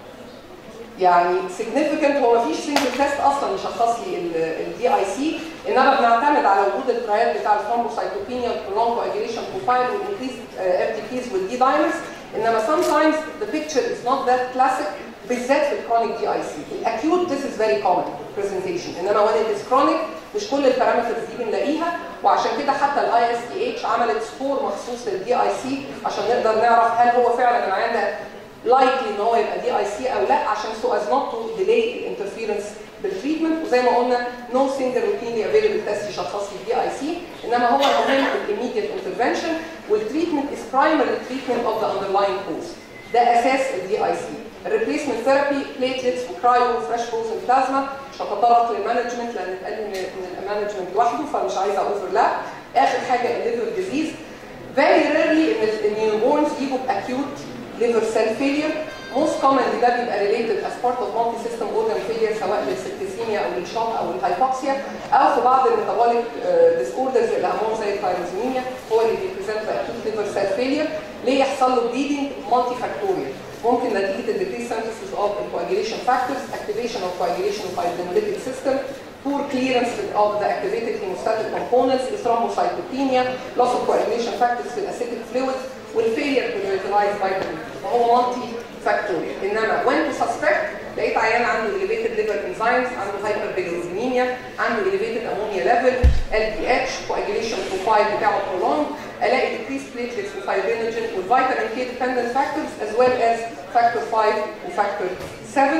يعني significant هو ما فيش سنجل تيست اصلا يشخص لي الدي اي سي انما بنعتمد على وجود الترايات بتاع الثرومبوسايتوبينيا والبرولونج كواجيليشن بروفايل والانكريز اف دي بيز والدي دايمرز انما sometimes the picture is not that classic بالذات في الكرونيك دي اي سي الاكيوت this is very common presentation انما when it is chronic مش كل البارامترز دي بنلاقيها وعشان كده حتى الاي اس تي اتش عملت سكور مخصوص للدي اي سي عشان نقدر نعرف هل هو فعلا العيان ده لايكلي ان هو يبقى دي اي سي او لا عشان سو از نوت تو ديلي الانترفيرنس بالتريتمنت وزي ما قلنا نو سنجل روتينلي افيلبل تيست يشخص لي الدي اي سي انما هو المهم الايميديت انترفنشن والتريتمنت از برايمري تريتمنت اوف ذا اندرلاين كوز ده اساس الدي اي سي الريبليسمنت ثيرابي بليتلتس وكرايو فريش فروزن بلازما مش هتطرق للمانجمنت لان اتقال من من المانجمنت لوحده فمش عايزه اوفرلاب اخر حاجه الليفر ديزيز فيري ريرلي ان النيو بورنز يجوا باكيوت liver cell failure most commonly ده بيبقى related as part of multi-system organ failure سواء للسبتيسيميا او للشوك او للهايبوكسيا او في بعض الميتابوليك disorders اللي اهمهم زي الثايروزينيميا هو اللي بيبريزنت acute liver cell failure ليه يحصل له bleeding multi factorial ممكن نتيجه الديكريس synthesis of coagulation factors activation of coagulation of fibrinolytic system poor clearance of the activated hemostatic components thrombocytopenia loss of coagulation factors في الاسيتيك fluids والفيلير to utilize vitamin فهو مالتي فاكتوريال انما when to suspect لقيت عيان عنده elevated liver enzymes عنده hyperbilirubinemia عنده elevated ammonia level LDH coagulation profile بتاعه prolonged الاقي decreased platelets وفايبرينوجين والفيتامين K dependent factors as well as factor 5 وفactor 7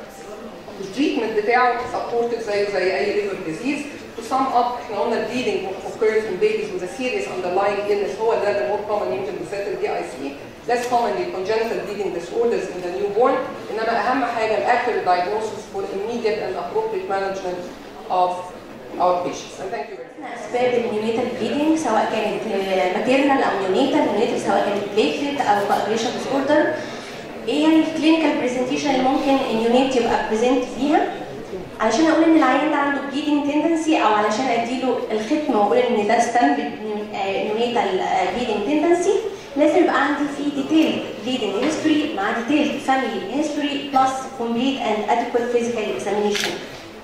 التريتمنت بتاعه supported زيه زي اي liver disease to sum up احنا قلنا bleeding occurs in babies with a serious underlying illness هو ده the more common يمكن بالذات الدي اي سي less commonly congenital bleeding disorders in the newborn انما اهم حاجه accurate diagnosis for immediate and appropriate management of our patients and thank you very much. اسباب النيونيتال بليدنج سواء كانت ماتيرنال او نيونيتال نيونيتال سواء كانت بليتلت او كوagulation ديس اوردر ايه يعني الكلينيكال برزنتيشن اللي ممكن النيونيت يبقى بريزنت بيها علشان اقول ان العيان ده عنده بليدنج تندنسي او علشان اديله الختم واقول ان ده ستاند نيونيتال بليدنج تندنسي لازم يبقى عندي في ديتيل bleeding history مع ديتيل family history plus complete and adequate physical examination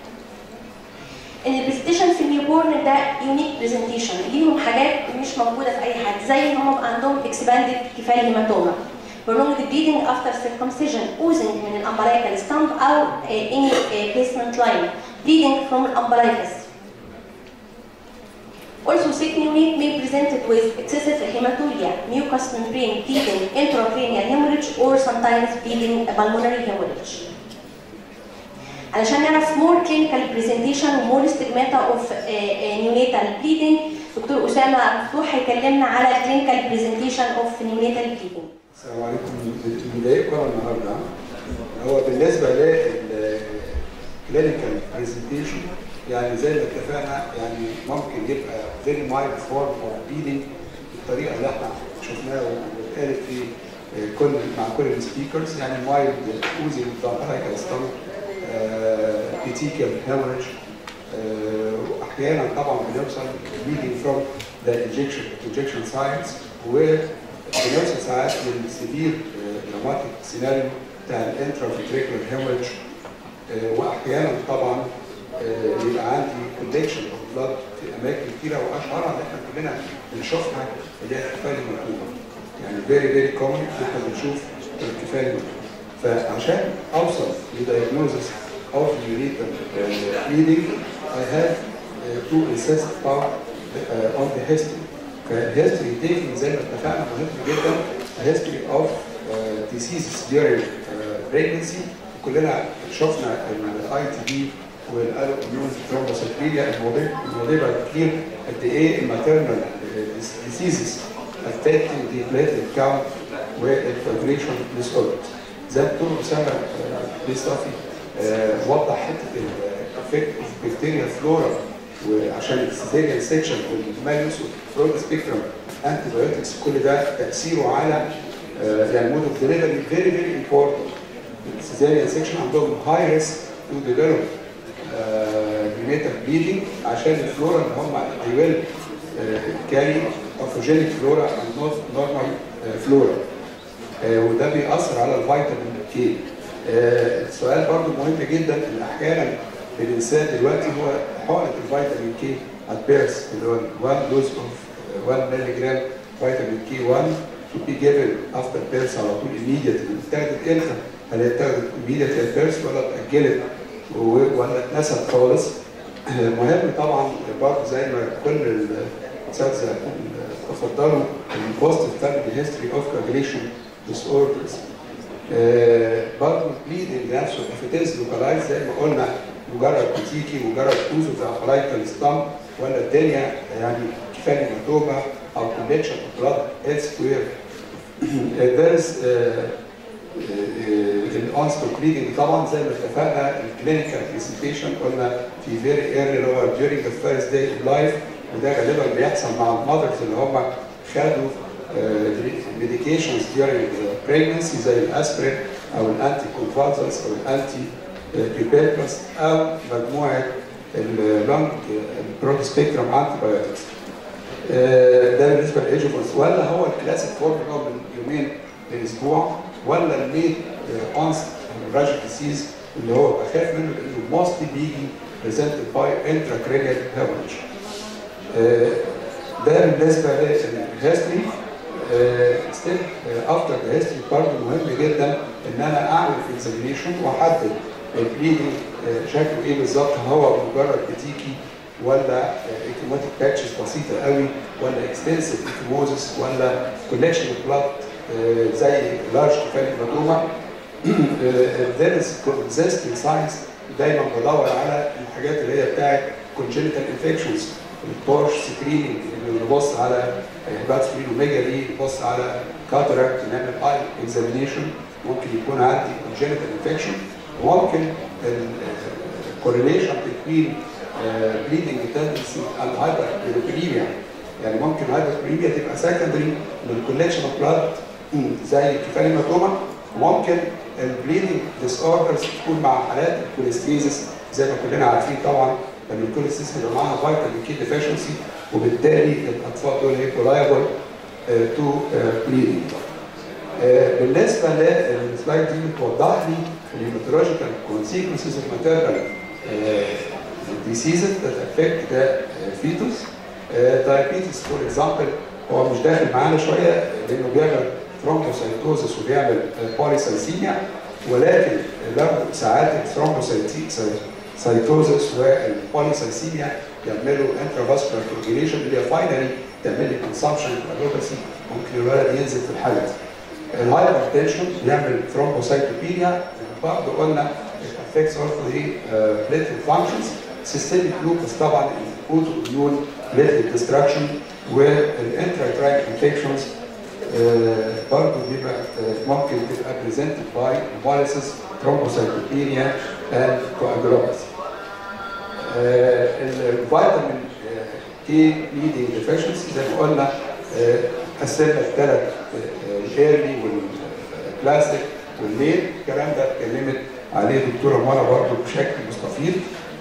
ان البرزنتيشن في النيوبورن ده يونيك برزنتيشن ليهم حاجات مش موجوده في اي حد زي ان هم يبقى عندهم اكسباندد كفايه هيماتوما prolonged bleeding after circumcision oozing من الامبلايكال stump او uh, any uh, placement line bleeding from umbilicus Also, sick neonate may be presented with excessive hematuria, mucous membrane bleeding, intracranial hemorrhage, or sometimes bleeding pulmonary hemorrhage. علشان نعرف more clinical presentation و more stigmata of uh, uh, neonatal bleeding دكتور أسامة مفتوح هيكلمنا على clinical presentation of neonatal bleeding. السلام عليكم مضايقكم انا النهارده هو بالنسبه للكلينيكال برزنتيشن يعني زي ما اتفقنا يعني ممكن يبقى فيري مايلد فورم اوف بيدنج بالطريقه اللي احنا شفناها واتقالت في كل مع كل السبيكرز يعني مايلد اوزي بالدايكال ستامك بيتيكال هيموريج واحيانا طبعا بنوصل بليدنج فروم ذا انجكشن انجكشن سايتس وبنوصل ساعات للسيفير دراماتيك سيناريو بتاع الانترافيتريكولار هيموريج واحيانا طبعا يبقى عندي كولكشن اوف بلاد في اماكن كتيره واشهرها اللي احنا كلنا بنشوفها اللي هي الكفايه المكتوبه يعني فيري فيري كومن احنا بنشوف الكفايه المكتوبه فعشان اوصل لدايجنوزس اوف neonatal bleeding I have uh, to assess part uh, on the history فالهيستوري taking زي ما اتفقنا مهم جدا history of uh, diseases during uh, pregnancy كلنا شفنا الاي تي بي والالوميون ثرومبوسيتوريا الموضوع بقى كتير قد ايه الماتيرنال ديسيزز affecting the platelet count والفلتريشن disorder زي ما دكتور اسامه بيصطفي وضح حته الافكت اوف بكتيريا فلورا وعشان السيزيريان سيكشن والماليوس والفرود سبيكترم انتي بايوتكس كل ده تاثيره على يعني مود اوف ديليفري فيري فيري امبورتنت السيزيريان سيكشن عندهم هاي ريسك تو ديفلوب يونيتال بليدنج عشان الفلورا اللي هم they will carry pathogenic flora and not normal flora وده بيأثر على الفيتامين كي السؤال برضو مهم جدا ان احيانا الانسان دلوقتي هو حقنه الفيتامين كي at birth اللي هو 1 dose of 1 مللي جرام فيتامين كي 1 to be given after birth على طول immediately اتاخدت امتى؟ هل هي اتاخدت immediately at birth ولا اتأجلت ولا اتنست خالص؟ مهم طبعا برضه زي ما كل الاساتذه تفضلوا البوزيتيف فاميلي هيستوري اوف كوجريشن disorders برضه البليدنج نفسه الافيتيز لوكالايز زي ما قلنا مجرد بتيكي مجرد اوزو في ابلايكال ستام ولا الدنيا يعني كفايه هيماتوما او كولكشن اوف بلاد elsewhere there is الاونست بليدنج طبعا زي ما اتفقنا الكلينيكال برزنتيشن قلنا في فيري ايرلي اللي هو during the first day of life وده غالبا بيحصل مع المذرز اللي هم خدوا ميديكيشنز during pregnancy زي الاسبرين او الانتي كونفالسنس او الانتي بيبيركس او مجموعه اللونج برود سبيكترم انتي بايوتكس ده بالنسبه للايجوفنس ولا هو الكلاسيك فورم اللي هو من يومين لاسبوع ولا الميد اونست راجل ديسيز اللي هو بخاف منه لانه موستلي بيجي presented by intracranial hemorrhage. ده بالنسبه للهيستوري ستيل افتر ذا هيستوري برضه مهم جدا ان انا اعمل اكزامينيشن واحدد البليدنج شكله ايه بالظبط هو مجرد بتيكي ولا اكيماتيك باتشز بسيطه قوي ولا اكستنسيف اكيموزس ولا كولكشن بلاد زي لارج كفايه هيماتوما there is existing science دايما بدور على الحاجات اللي هي بتاعت congenital infections البورش سكريننج اللي بنبص على هيبات سبرينوميجالي نبص على كاتاراكت نعمل اي اكزامينيشن ممكن يكون عندي congenital infection وممكن الكورليشن بين bleeding tendency and hyperbilirubinemia يعني ممكن hyperbilirubinemia تبقى secondary للكولكشن اوف بلاد زي كفايه هيماتوما وممكن البليدنج ديس اوردرز تكون مع حالات الكوليستيزس زي ما كلنا عارفين طبعا ان الكوليستيزس بيبقى معاها فيتامين كي ديفيشنسي وبالتالي الاطفال دول هيبقوا لايبل تو بليدنج بالنسبه للسلايد دي بتوضح لي الهيماتولوجيكال consequences of maternal uh, diseases that affect the uh, fetus. Uh, diabetes for example هو مش داخل معانا شويه لانه بيعمل ثرومبوسايتوزس وبيعمل بوليسايسيميا ولكن برضه ساعات الثرومبوسايتوزس والبوليسايسيميا يعملوا انترافاسكولار كوجيليشن اللي هي فاينلي تعمل لي كونسامشن كارديوباثي ممكن الولد ينزل في الحاله دي. الهايبر تنشن بيعمل ثرومبوسايتوبينيا برضه قلنا it affects also the uh, platelet functions systemic lupus طبعا اوتو immune platelet destruction والانتراكراين infections uh, برضه بيبقى uh, ممكن تبقى presented by hemolysis thrombocytopenia and coagulopathy. الفيتامين كي leading deficiency زي ما قلنا قسمنا الثلاث الايرلي والكلاسيك والليل الكلام ده اتكلمت عليه دكتوره منى برضه بشكل مستفيض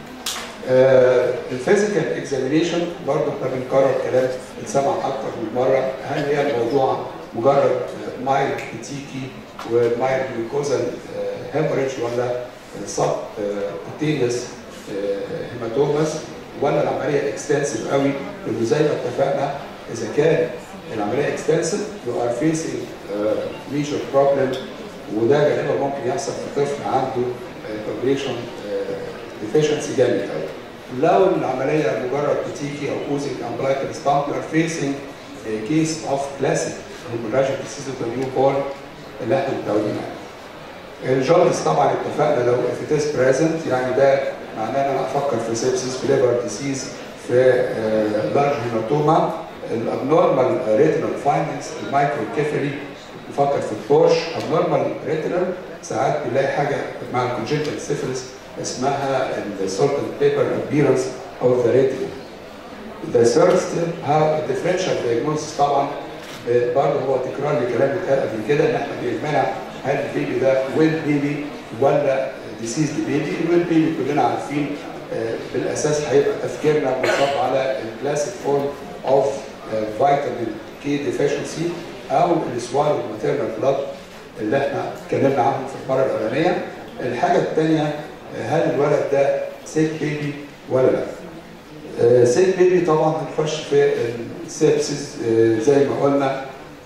الفيزيكال اكزامينيشن برضه احنا بنكرر كلام اتسمع اكتر من مره هل هي الموضوع مجرد مايل بتيكي ومايل جلوكوزال هيموريج ولا سب كوتينيوس هيماتوماس ولا العمليه اكستنسيف قوي لانه زي ما اتفقنا اذا كان العمليه اكستنسيف يو ار فيسنج ميجر بروبلم وده غالبا ممكن يحصل في طفل عنده كوجريشن ديفيشنسي جامد قوي. لو العمليه مجرد بتيجي او اوزنج امبلايكال ستامب يو ار فيسنج كيس اوف كلاسيك هيموراجيك ديسيز اوف نيو بورن اللي احنا متعودين عليه. الجوندس طبعا اتفقنا لو if it is present يعني ده معناه ان انا افكر في سيبسيس في ليفر ديسيز في لارج هيماتوما الابنورمال ريتينال فايندنجز المايكروكيفالي نفكر في البورش ابنورمال ريتينال ساعات بنلاقي حاجه مع الكونجنتال سيفلس اسمها السولت بيبر ابيرنس اوف ذا ريتينال The third step how differential diagnosis طبعا برضه هو تكرار لكلام اتقال قبل كده ان احنا بنجمع هل البيبي ده ويل بيبي ولا ديسيز بيبي الويل بيبي كلنا عارفين بالاساس هيبقى تفكيرنا منصب على الكلاسيك فورم اوف فيتامين كي ديفيشنسي او السوال ماتيرنال بلاد اللي احنا اتكلمنا عنهم في المره الاولانيه الحاجه الثانيه هل الولد ده سيك بيبي ولا لا سيك بيبي طبعا هنخش في السيبسيس زي ما قلنا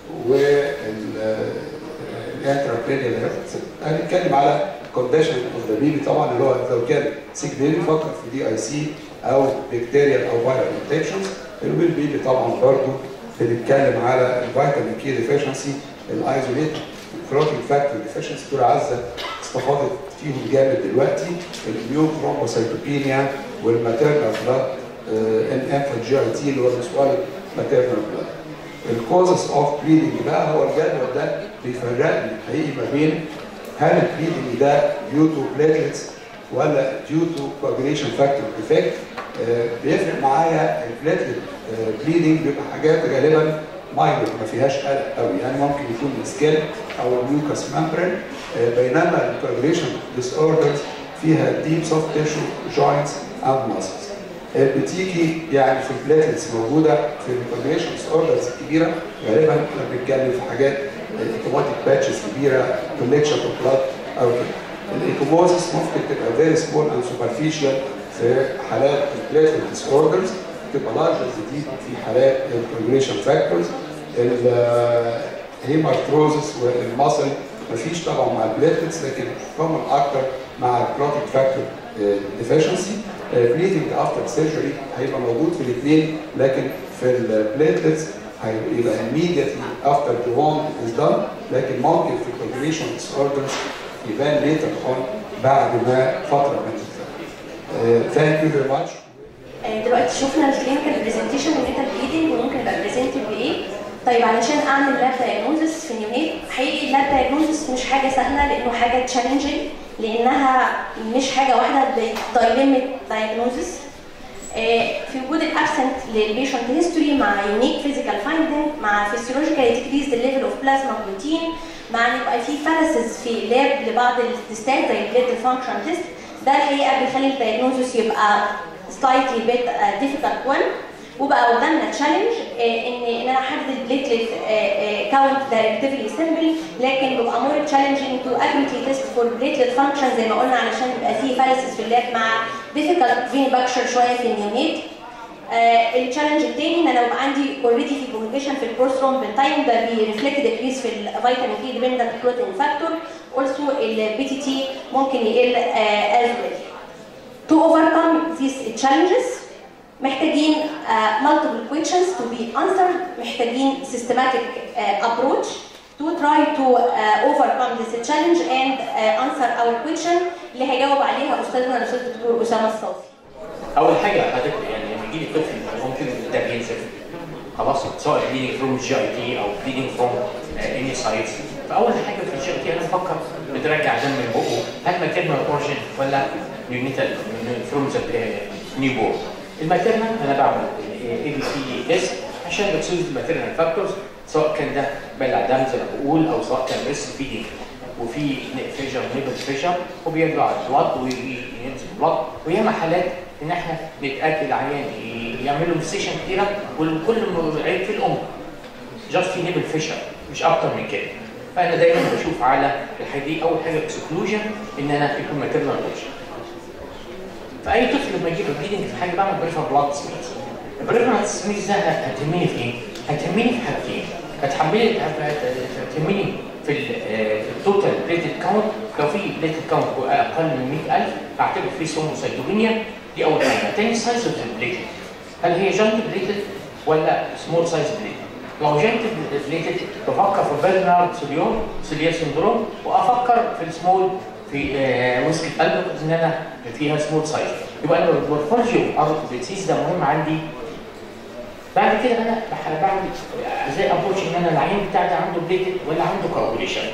والانتراكرينيال هنتكلم على كونديشن اوف ذا بيبي طبعا اللي هو لو كان سيك بيبي فكر في دي اي سي او بكتيريال او فيرال انفكشنز الويل بيبي طبعا برضه بنتكلم على الفيتامين كي ديفيشنسي الايزوليت الكلوتين فاكتور ديفيشنسي دول عزه استفاضت فيهم جامد دلوقتي الاميون ثرومبوسايتوبينيا والماتيرنال بلاد ان انفنت جي اي تي اللي هو السؤال ماتيرنال بلاد الكوزس اوف بليدنج بقى هو الجدول ده بيفرق لي حقيقي ما بين هل البليدنج ده ديو تو بليتلتس ولا ديو تو كوagulation فاكتور ديفكت بيفرق معايا البليتلت بليدنج بيبقى حاجات غالبا مايلد ما فيهاش قلق قوي يعني ممكن يكون السكين او الميوكس ممبرين بينما الكوagulation ديس اوردرز فيها ديب سوفت تيشو جوينتس اند ماسلز بتيجي يعني في البليتلتس موجوده في الكوagulation ديس اوردرز الكبيره غالبا احنا بنتكلم في حاجات ايكوماتيك باتشز كبيره كوليكشن اوف بلاد او كده الايكوموزس ممكن تبقى فيري سمول اند سوبرفيشال في حالات البليتلت ديس اوردرز تبقى لارج دي في حالات الكوجريشن فاكتورز الهيمارتروزس والمصل مفيش طبعا مع البليتلتس لكن كومن اكتر مع الكلوتيك فاكتور ديفيشنسي بليدنج افتر سيرجري هيبقى موجود في الاثنين لكن في البليتلتس هيبقى immediately after the wound is done لكن ممكن في الكوجريشن disorders يبان later on بعد ما فتره من ثانك يو فيري ماتش دلوقتي شفنا الكلينيكال برزنتيشن النيتال بليدنج وممكن يبقى بريزنتد بايه طيب علشان اعمل لاب دايجنوزس في النيونيت حقيقي اللاب دايجنوزس مش حاجه سهله لانه حاجه تشالنجينج لانها مش حاجه واحده دايليمت دايجنوزس في وجود الابسنت للبيشنت هيستوري مع يونيك فيزيكال فايندنج مع فيسيولوجيكال ديكريز ليفل اوف بلازما بروتين مع ان يبقى في فالسز في اللاب لبعض التستات زي البليت فانكشن تيست ده الحقيقه بيخلي الدايجنوزس يبقى slightly bit uh, difficult one وبقى قدامنا تشالنج ان ان انا احدد البليتلت كاونت دايركتيفلي سمبل لكن بيبقى مور تشالنجينج تو اكيوريتلي تيست فور بليتلت فانكشن زي ما قلنا علشان يبقى فيه فالسز في اللاب مع ديفيكالت فيني باكشر شويه في النيونيت آه التشالنج الثاني ان انا يبقى عندي اوريدي في بروجيشن في البروسترومبين تايم ده بيرفلكت ديكريس في الفيتامين دي ديبندنت بروتين فاكتور اولسو البي تي تي ممكن يقل از ويل To overcome these challenges محتاجين uh, multiple questions to be answered محتاجين systematic uh, approach to try to uh, overcome this challenge and uh, answer our question اللي هيجاوب عليها استاذنا الاستاذ الدكتور اسامه الصافي. اول حاجه حضرتك يعني لما يجي لي طفل ممكن ده بينزف خلاص سواء bleeding from جي اي تي او bleeding from اني سايتس فاول حاجه في الجي اي تي انا بفكر بترجع دم من بقه هل ماتيرنال اورجن ولا يونيتال فروم ذا نيو بورن الماتيرنال انا بعمل اي بي سي تيست عشان بتسوي الماتيرنال فاكتورز سواء كان ده بلع دم زي ما بقول او سواء كان بس فيدنج وفي فيجر نيبل فيجر وبيرجع البلاد وينزل البلاد وياما حالات ان احنا نتاكد العيان يعملوا سيشن كتيره والكل عيب في الام جاست في نيبل فيشر مش اكتر من كده فانا دايما بشوف على الحاجه دي اول حاجه اكسكلوجن ان انا يكون ماتيرنال اورجن فاي طفل لما يجيب بليدنج في حاجه بعمل بريفر بلاد سميث البريفر سميث ده هتهمني في ايه؟ هتهمني في حاجتين هتحملي هتهمني في التوتال بليتد كاونت لو في بليتد كاونت اقل من 100000 اعتبر فيه سوموسايتوبينيا دي اول حاجه تاني سايز اوف البليتد هل هي جانت بليتد ولا سمول سايز بليتد لو جانت بليتد بفكر في برنارد سوليون سوليا سندروم وافكر في السمول في آه ويسك القلب ان انا فيها سمول سايز يبقى انا المورفولوجي اوف ديسيز ده مهم عندي بعد كده انا بعمل زي ابروتش ان انا العين بتاعي ده عنده بليتد ولا عنده كالكوليشن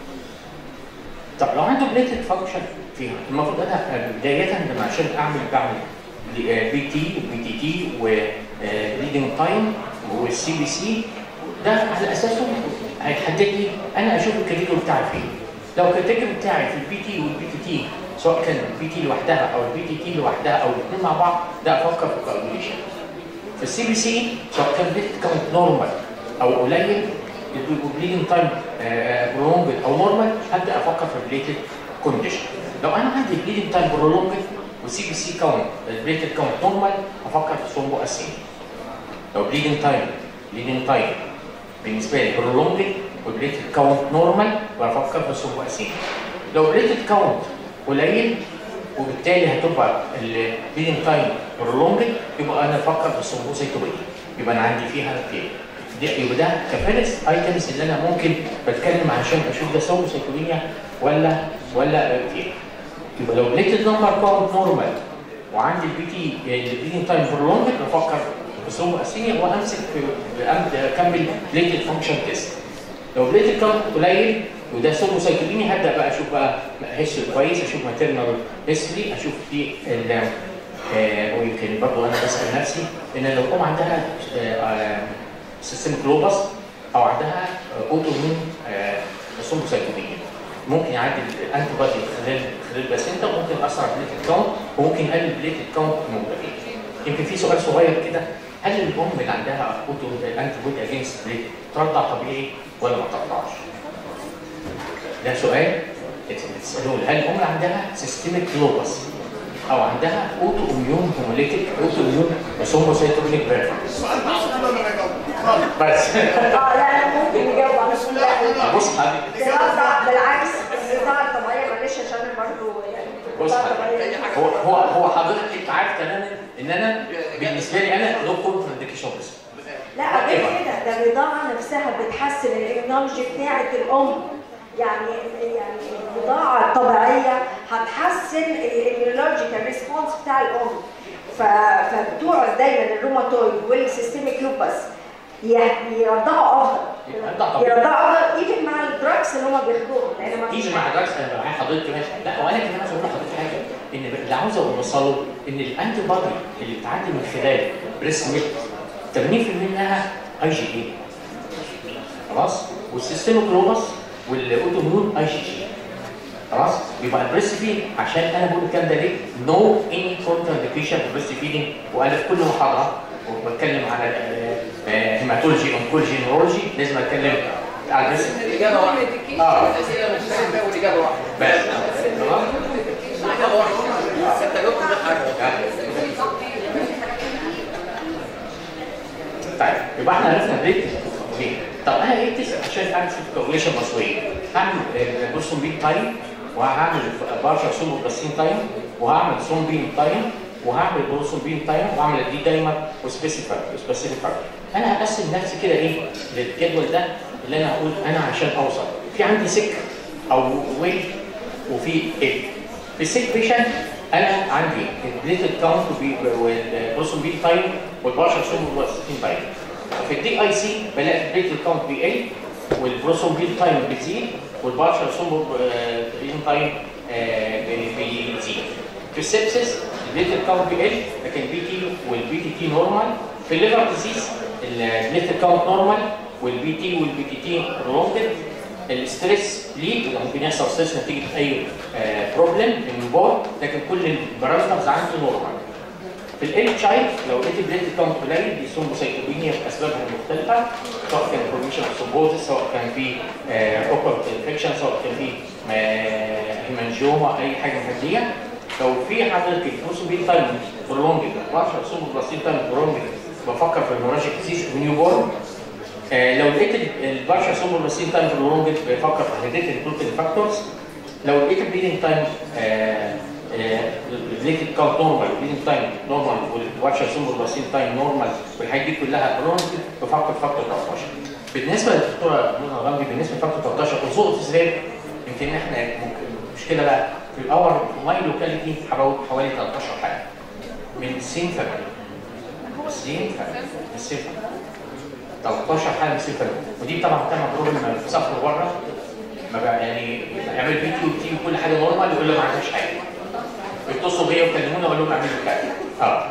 طب لو عنده بليتد فانكشن فيها المفروض انا بدايه لما عشان اعمل بعمل بي تي وبي تي تي وليدنج تايم والسي بي سي ده على اساسه هيحدد لي انا اشوف الكاتيجوري بتاعي فين لو الكاتيجوري بتاعي في البي تي والبي تي تي سواء كان البي تي لوحدها او البي تي تي لوحدها او الاثنين مع بعض ده افكر في الكالكوليشن في السي بي سي سواء كان بليت كاونت نورمال او قليل البليدنج تايم برولونجد او نورمال هبدا افكر في البليتد كونديشن لو انا عندي بليدنج تايم برولونجد والسي بي سي كاونت البليتد كاونت نورمال افكر في سومبو اسين لو بليدنج تايم بليدنج تايم بالنسبه لي برولونجد والبليتد كاونت نورمال بفكر في سومبو اسين لو بليتد كاونت قليل وبالتالي هتبقى البيدنج تايم برولونجد يبقى انا افكر في الثرومبوسيتومية يبقى انا عندي فيها كتير دي يبقى ده كفيرست ايتمز اللي انا ممكن بتكلم عشان اشوف ده ثرومبوسيتومية ولا ولا كتير يبقى لو لقيت النمبر كاونت نورمال وعندي البي تي البيدنج تايم برولونجد بفكر في ثرومبوسيتومية وامسك في اكمل بليتد فانكشن تيست لو لقيت الكاونت قليل وده سوموسايتوبيني هبدا بقى اشوف بقى هيستوري كويس اشوف ماتيرنال هيستوري اشوف في ال آه ويمكن برضه انا بسال نفسي ان لو ام عندها سيستم كلوبس او عندها اوتو مين سوموسايتوبيني ممكن يعدي الانتي بادي خلال خلال البلاسينتا ممكن ياثر على البليتد كاونت وممكن يقلل البليتد كاونت موجودين يمكن في سؤال صغير كده هل الام اللي عندها اوتو انتي بودي اجينست بليتد ترضع طبيعي ولا ما ترضعش؟ ده سؤال بتسالوه هل الام عندها سيستميك لوبس او عندها اوتو اميون هيموليتيك اوتو اميون سوموسايتوبينيك بيرفكس بس اه لا انا ممكن نجاوب على السؤال ده بص حضرتك الرضع بالعكس الرضاعه الطبيعيه معلش عشان انا برضه يعني بص الرضاعة حضرتك الطبيعية هو هو هو حضرتك انت عارف تماما ان انا بالنسبه لي انا نو كونترانديكيشن بس لا غير كده ده الرضاعه نفسها بتحسن الاميونولوجي بتاعه الام يعني يعني الرضاعه الطبيعيه هتحسن الاميونولوجيكال ريسبونس بتاع الام ف- فبتوع دايما الروماتويد والسيستميك لوبس ي- يرضعوا افضل يرضع طبيعي. يرضعوا افضل ايفن مع الدراكس اللي هم بياخدوهم لان ما فيش يجي مع درس انا معايا حضرتك ماشي لا وانا كمان عايز اقول لحضرتك حاجه ان اللي عاوز اوصله ان الانتي بادي اللي بتعدي من خلال بريس ميلك 80% منها اي جي اي خلاص والسيستم كلوبس والاوتوميون اي جي جي خلاص يبقى البريست فيد عشان انا بقول الكلام ده ليه نو اني كونتر انديكيشن بريست فيدنج وانا في كل محاضره وبتكلم على هيماتولوجي اونكولوجي نيورولوجي لازم اتكلم على بس الاجابه واحده اه الاسئله مش سته والاجابه واحده بس تمام الاجابه واحده انت جاوبت من حاجه طيب يبقى احنا عرفنا بريك اوكي طب انا ايه تسال عشان اعمل كالكوليشن مصريه هعمل بورسون بيت تايم وهعمل بارشا سومو بلاسين تايم وهعمل سوم بين تايم وهعمل بورسون بين تايم واعمل دي دايما وسبيسيفيك وسبيسيفيك انا هقسم نفسي كده ايه للجدول ده اللي انا اقول انا عشان اوصل في عندي سك او ويل وفي ايه في السيك بيشنت انا عندي البليتد كاونت والبروسون بيت تايم والبارشا سومو بلاسين تايم في الدي اي سي بلاقي البليتد كاونت بيقل والبروسون بيت تايم بتزيد والبارشا سومو بلاسين تايم بيزيد في السبسس البليتد كاونت بيقل لكن البي تي والبي تي تي نورمال في الليفر ديزيز البليتد كاونت نورمال والبي تي والبي تي تي برولونجد الستريس ليه ممكن يحصل ستريس نتيجه اي بروبلم من بور لكن كل البارامترز عندي نورمال في ال تشايلد لو لقيت البليت كاونت قليل دي سومبوسايتوبينيا باسبابها المختلفه سواء كان بروميشن اوف سومبوزس سواء كان في اوكورت انفكشن سواء كان في هيمانجيوما اي حاجه من دي لو في حضرتك البروسو بي تايم برولونجد 12 سومبوبلاستين تايم برولونجد بفكر في المراجع ديزيز نيو بورن آه لو لقيت البارشا سومبوبلاستين تايم برولونجد بفكر في هيديتري بروتين فاكتورز لو لقيت البليدنج تايم البليتد كاونت نورمال البليدنج تايم نورمال والواتشر سومبر بلاسين تايم نورمال والحاجات دي كلها برونج بفكر في فاكتور 13 بالنسبه للدكتوره منى غامدي بالنسبه لفاكتور 13 وسوق التسريب يمكن احنا المشكله بقى في الاول ماي لوكاليتي حوالي 13 حاله من سين فاميلي سين فاميلي من سين فاميلي 13 حاله من سين فاميلي ودي طبعا بتعمل بروبلم لما بتسافروا بره ما بقى يعني يعمل بي تي وبي وكل حاجه نورمال يقول له ما عندناش حاجه يتصلوا بيا ويكلمونا اقول لهم اعملوا كذا اه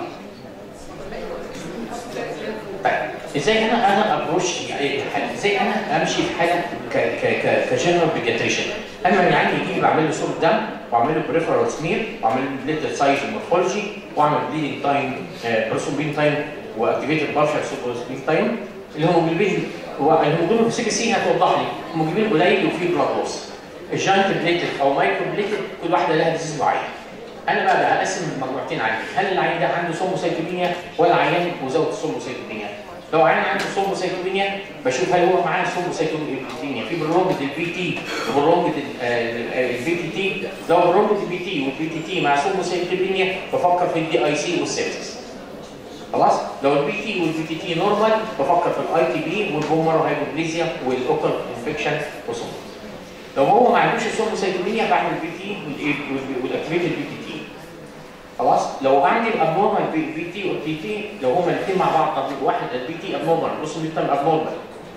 طيب ازاي انا انا ابروش الحاله ازاي انا امشي في حاله ك ك ك كجنرال بيجاتريشن انا لما العيان يجي لي بعمل له صوره دم واعمل له بريفرال سمير واعمل له بليتد سايز ومورفولوجي واعمل بليدنج تايم بروسومبين تايم واكتيفيتد بارشال سوبروسبين تايم الهيموجلوبين هو الهيموجلوبين في سي سي هتوضح لي الهيموجلوبين قليل وفيه بلاد لوس الجاينت بليتد او مايكرو بليتد كل واحده لها ديزيز معين انا بقى هقسم المجموعتين عندي هل العيان ده عنده سوموسايتوبينيا ولا عيان مزود السوموسايتوبينيا لو عيان عنده سوموسايتوبينيا بشوف هل هو معاه سوموسايتوبينيا في برولونجد البي تي وبرولونجد البي تي تي لو برولونجد البي تي والبي تي تي مع سوموسايتوبينيا بفكر في الدي اي سي والسيبسس خلاص لو البي تي والبي تي تي نورمال بفكر في الاي تي بي والبومر هايبوبليزيا والاوكر انفكشن وصوم لو هو ما عندوش السوموسايتوبينيا بعمل البي تي والاكتيفيت البي تي تي خلاص لو عندي الابنورمال بي تي والبي تي لو هما الاثنين مع بعض طب واحد البي تي ابنورمال بص بيتم ابنورمال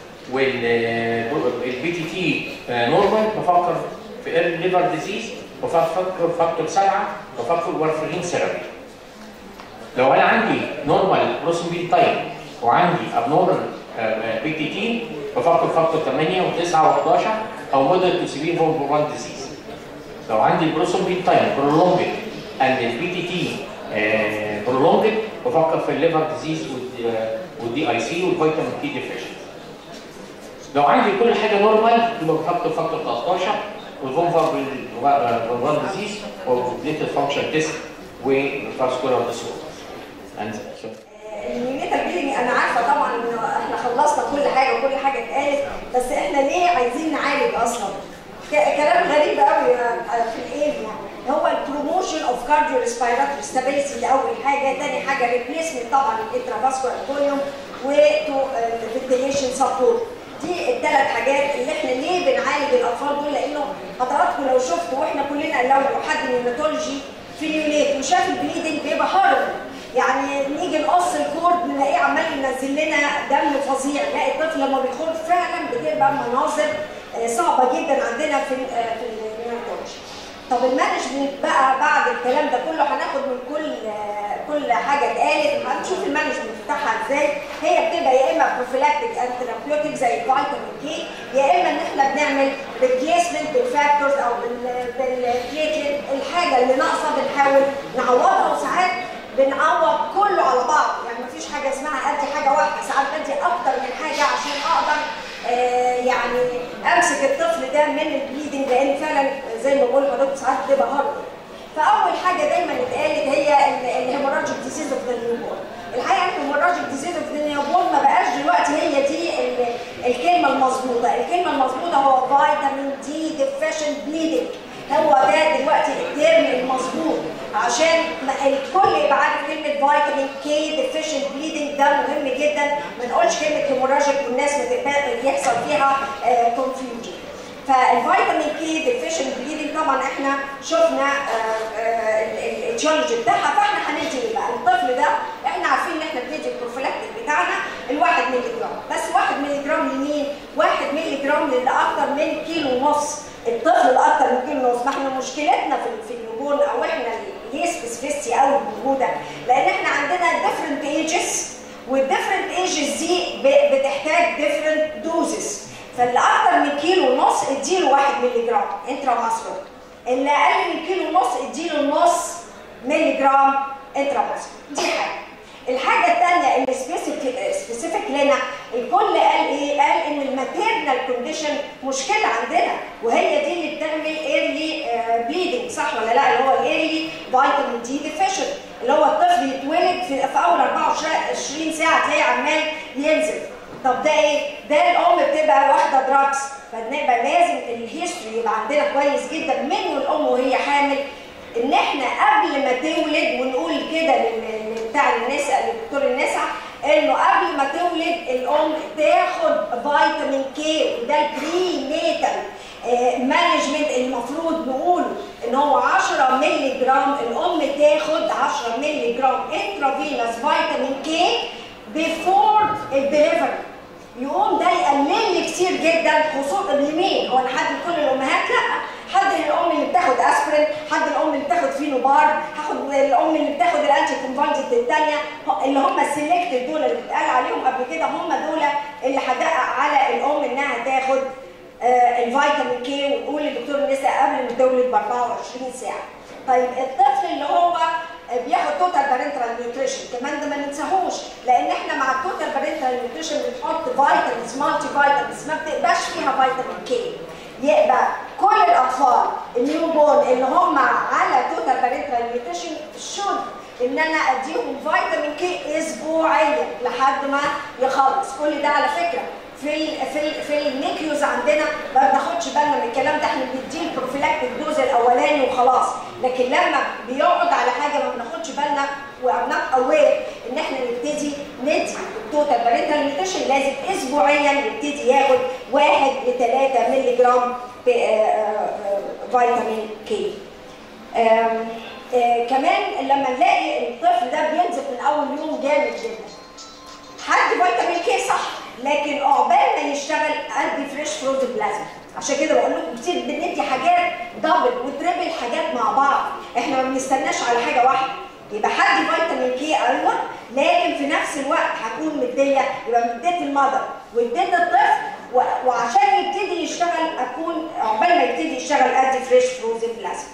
والبي تي تي نورمال بفكر في ايرلي ليفر ديزيز بفكر فاكتور سبعه بفكر وارفرين ثيرابي لو انا عندي نورمال بروسمبين تايم وعندي ابنورمال بي تي تي بفكر فاكتور 8 و9 و11 او موديل تو سيفير فورم 1 ديزيز لو عندي البروسمبين تايم برولونجد and البي تي تي برولونجد بفكر في الليفر ديزيز والدي اي سي والفيتامين تي ديفيشنت لو عندي كل حاجه نورمال يبقى بفكر فاكتور 13 والفونفر بالوان ديزيز والبليتد فانكشن تيست والفاسكولار ديسوردرز النيونيتال بيلينج انا عارفه طبعا ان احنا خلصنا كل حاجه وكل حاجه اتقالت بس احنا ليه عايزين نعالج اصلا؟ كلام غريب قوي في الايه يعني هو البروموشن اوف كارديو ريسبيراتوري ستابيليتي دي اول حاجه، ثاني حاجه ريبليسمنت طبعا الانترافاسكولار فوليوم وتو فنتيليشن سبورت دي الثلاث حاجات اللي احنا ليه بنعالج الاطفال دول لانه حضراتكم لو شفتوا واحنا كلنا لو حد نيوناتولوجي في اليونات وشاف البليدنج بيبقى هارب يعني نيجي نقص الكورد نلاقيه عمال ينزل لنا دم فظيع نلاقي الطفل لما بيخرج فعلا بتبقى مناظر صعبه جدا عندنا في في النيوناتولوجي طب المانجمنت بقى بعد الكلام ده كله هناخد من كل كل حاجه اتقالت هنشوف المانجمنت بتاعها ازاي هي بتبقى يا اما بروفيلاكتيك انترابيوتيك زي الفيتامين كي يا اما ان احنا بنعمل ريبليسمنت بالفاكتورز او بالبليتلت الحاجه اللي ناقصه بنحاول نعوضها وساعات بنعوض كله على بعض يعني مفيش حاجه اسمها ادي حاجه واحده ساعات بدي اكتر من حاجه عشان اقدر آه يعني امسك الطفل ده من البليدنج لان فعلا زي ما بقول لحضرتك ساعات بتبقى هارد فاول حاجه دايما اتقالت هي الهيموراجيك ديزيز اوف ذا نيوبورن الحقيقه الهيموراجيك ديزيز اوف ذا نيوبورن ما بقاش دلوقتي هي دي الكلمه المظبوطه الكلمه المظبوطه هو فيتامين دي ديفيشنت بليدنج هو ده دلوقتي الترم المظبوط عشان الكل يبقى عارف كلمه فيتامين كي ديفيشنت بليدنج ده مهم جدا ما نقولش كلمه هيموراجيك والناس يحصل فيها كونفيوجن فالفيتامين كي ديفيشنت بليدنج طبعا احنا شفنا الاتيولوجي بتاعها فاحنا هندي ايه بقى الطفل ده احنا عارفين ان احنا بندي البروفيلاكتيك بتاعنا الواحد مللي جرام بس واحد مللي جرام لمين؟ واحد مللي جرام لاكثر من كيلو ونص الطفل الاكثر من كيلو ونص ما احنا مشكلتنا في في النجون او احنا ليه سبيسيفيستي قوي موجوده لان احنا عندنا ديفرنت ايجز والديفرنت ايجز دي بتحتاج ديفرنت دوزز فاللي اكتر من كيلو ونص اديله 1 مللي جرام انترا ماسكولار اللي اقل من كيلو ونص اديله نص مللي جرام انترا ماسكولار دي حاجه الحاجه الثانيه اللي سبيسيفيك لنا الكل قال ايه؟ قال ان الماتيرنال كونديشن مشكله عندنا وهي دي اللي بتعمل ايرلي بليدنج صح ولا لا؟ اللي هو الايرلي فيتامين دي ديفيشن اللي هو الطفل يتولد في, في اول 24 ساعه تلاقيه عمال ينزل طب ده ايه؟ ده الام بتبقى واخده دراجز فبنبقى لازم الهيستوري يبقى عندنا كويس جدا من والام وهي حامل ان احنا قبل ما تولد ونقول كده بتاع النساء لدكتور النساء انه قبل ما تولد الام تاخد فيتامين كي وده البري نيتال مانجمنت المفروض نقوله ان هو 10 مللي جرام الام تاخد 10 مللي جرام انترافينوس فيتامين كي بيفور الدليفري يقوم ده يقلل لي كتير جدا خصوصا لمين؟ هو انا حد كل الامهات؟ لا حد الام اللي بتاخد اسبرين، حد الام اللي بتاخد فينوبار، هاخد الام اللي بتاخد الانتي كونفالجنت الثانيه اللي هم السلكتد دول اللي اتقال عليهم قبل كده هم دول اللي هدقق على الام انها تاخد آه الفيتامين كي ونقول لدكتور النساء قبل ما تولد ب 24 ساعه. طيب الطفل اللي هو بياخد توتال بارنترال نيوتريشن كمان ده ما ننساهوش لان احنا مع التوتال بارنترال نيوتريشن بنحط فيتامينز مالتي فيتامينز ما بتبقاش فيها فيتامين كي يبقى كل الاطفال النيو بورن اللي هم على توتال بارنترال نيوتريشن شود ان انا اديهم فيتامين كي اسبوعيا لحد ما يخلص كل ده على فكره في ال في ال في النيكيوز عندنا ما بناخدش بالنا من الكلام ده احنا بنديه البروفيلاكتيك دوز الاولاني وخلاص لكن لما بيقعد على حاجه ما بناخدش بالنا وارنات اوير ان احنا نبتدي ندي التوتال بارنتال نيوتريشن لازم اسبوعيا يبتدي ياخد 1 ل 3 مللي جرام فيتامين كي كمان لما نلاقي الطفل ده بينزف من اول يوم جامد جدا حد فيتامين كي صح لكن عقبال ما يشتغل ادي فريش فروزن بلازما عشان كده بقول لكم كتير بندي حاجات دبل وتريبل حاجات مع بعض احنا ما بنستناش على حاجه واحده يبقى حد فيتامين كي ايوه لكن في نفس الوقت هكون مديه يبقى مديت المذر واديت الطفل وعشان يبتدي يشتغل اكون عقبال ما يبتدي يشتغل ادي فريش فروزن بلازما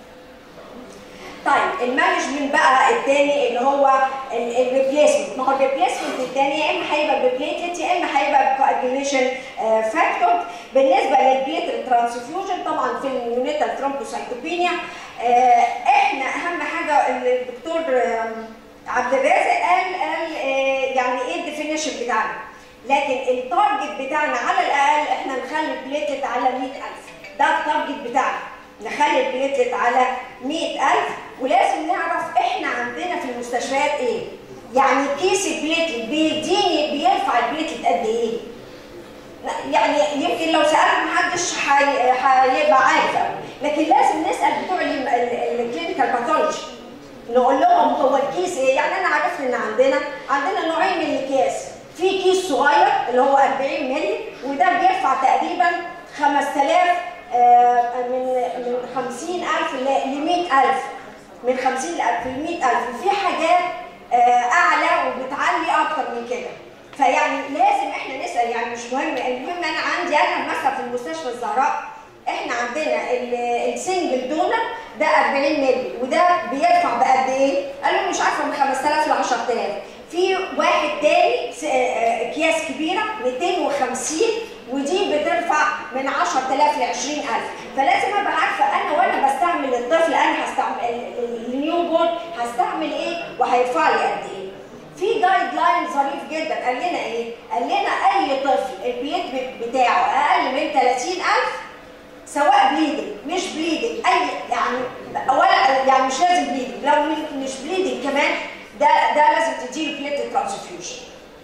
طيب المانجمنت بقى الثاني اللي هو الريبليسمنت ما هو الريبليسمنت الثاني يا اما هيبقى ببليتلت يا اما هيبقى بكواجيوليشن فاكتور بالنسبه للبليتل ترانسفيوجن طبعا في النيونيتال ثرومبوسايتوبينيا احنا اهم حاجه الدكتور عبد الرازق قال قال يعني ايه الديفينيشن بتاعنا لكن التارجت بتاعنا على الاقل احنا نخلي البليتلت على 100000 ده التارجت بتاعنا نخلي البليتلت على 100000 ولازم نعرف احنا عندنا في المستشفيات ايه يعني كيس البليتلت بيديني بيرفع البليتلت قد ايه يعني يمكن لو سالت محدش هيبقى عارف لكن لازم نسال بتوع الكلينيكال باثولوجي نقول لهم هو الكيس ايه يعني انا عرفت ان عندنا عندنا نوعين من الاكياس في كيس صغير اللي هو 40 مللي وده بيرفع تقريبا 5000 من من 50000 ل 100000 من 50000 ل 100000 وفي حاجات اعلى وبتعلي اكتر من كده فيعني لازم احنا نسال يعني مش مهم المهم انا عندي انا مثلا في المستشفى الزهراء احنا عندنا السنجل دونر ده 40 مللي وده بيرفع بقد ايه؟ قال له مش عارفه من 5000 ل 10000 في واحد تاني س- آه، آه، اكياس كبيره 250 ودي بترفع من 10000 ل 20000 فلازم ابقى عارفه انا وانا بستعمل الطفل انا هستعمل ال- ال- النيو بورن هستعمل ايه وهيرفع لي قد ايه في جايد لاين ظريف جدا قال لنا ايه؟ قال لنا اي طفل البليتمنت بتاعه اقل من 30000 سواء بليدنج مش بليدنج اي يعني ولا يعني مش لازم بليدنج لو مش بليدنج كمان ده ده لازم تديله بليتلت ترانسفيوجن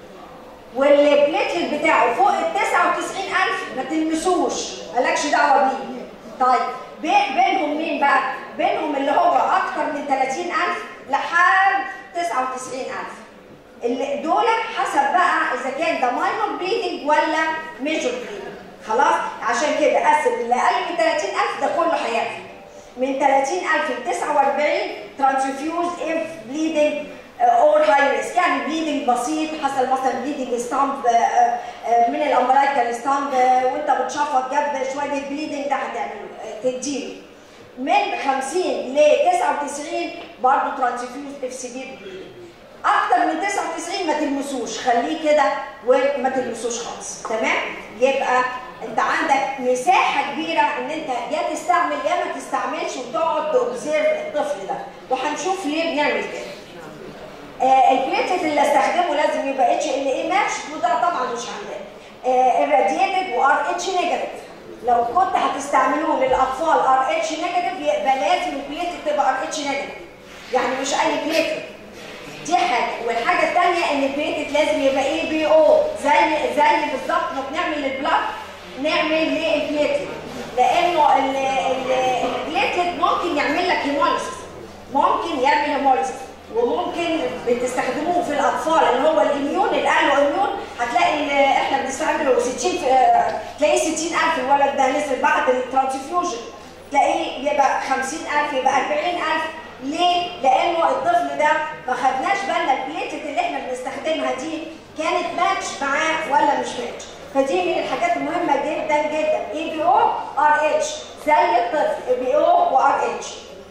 والبليتلت بتاعه فوق ال 99000 ما تلمسوش مالكش دعوه بيه طيب بي- بينهم مين بقى؟ بينهم اللي هو اكتر من 30000 لحد 99000 اللي دول حسب بقى اذا كان ده ماينور بليدنج ولا ميجور بليدنج خلاص عشان كده قسم اللي اقل من 30000 ده كله هيكفي من 30000 ل 49 ترانسفيوز اف بليدنج اور هاي ريسك يعني بليدنج بسيط حصل مثلا بليدنج ستامب من الامبلايكال ستامب وانت بتشفط جاب شويه بليدنج ده هتعمله آه، تديله من 50 ل 99 برضه ترانسفيوز اف سيفير بليدنج اكتر من 99 ما تلمسوش خليه كده وما تلمسوش خالص تمام يبقى انت عندك مساحه كبيره ان انت يا تستعمل يا ما تستعملش وتقعد تobserve الطفل ده وهنشوف ليه بنعمل كده آه البليتلت اللي استخدمه لازم يبقى اتش ال اي ماتش وده طبعا مش عندنا آه الراديتد وار اتش نيجاتيف لو كنت هتستعملوه للاطفال ار اتش نيجاتيف يبقى لازم البليتلت تبقى ار اتش نيجاتيف يعني مش اي بليتلت دي حاجه والحاجه الثانيه ان البليتلت لازم يبقى ايه بي او زي زي بالظبط ما بنعمل للبلاد نعمل للبليتلت لانه ال- ال- البليتلت ممكن يعمل لك هيموليسيس ممكن يعمل هيموليسيس وممكن بتستخدموه في الاطفال اللي هو الاميون الاهل اميون هتلاقي ال- احنا بنستعمله 60 في- آه، تلاقيه 60000 الولد ده نزل بعد الترانسفيوجن تلاقيه يبقى 50000 يبقى 40000 ليه؟ لانه الطفل ده ما خدناش بالنا البليتت اللي احنا بنستخدمها دي كانت ماتش معاه ولا مش ماتش فدي من الحاجات المهمه جدا جدا اي بي او ار اتش زي الطفل اي بي او وار اتش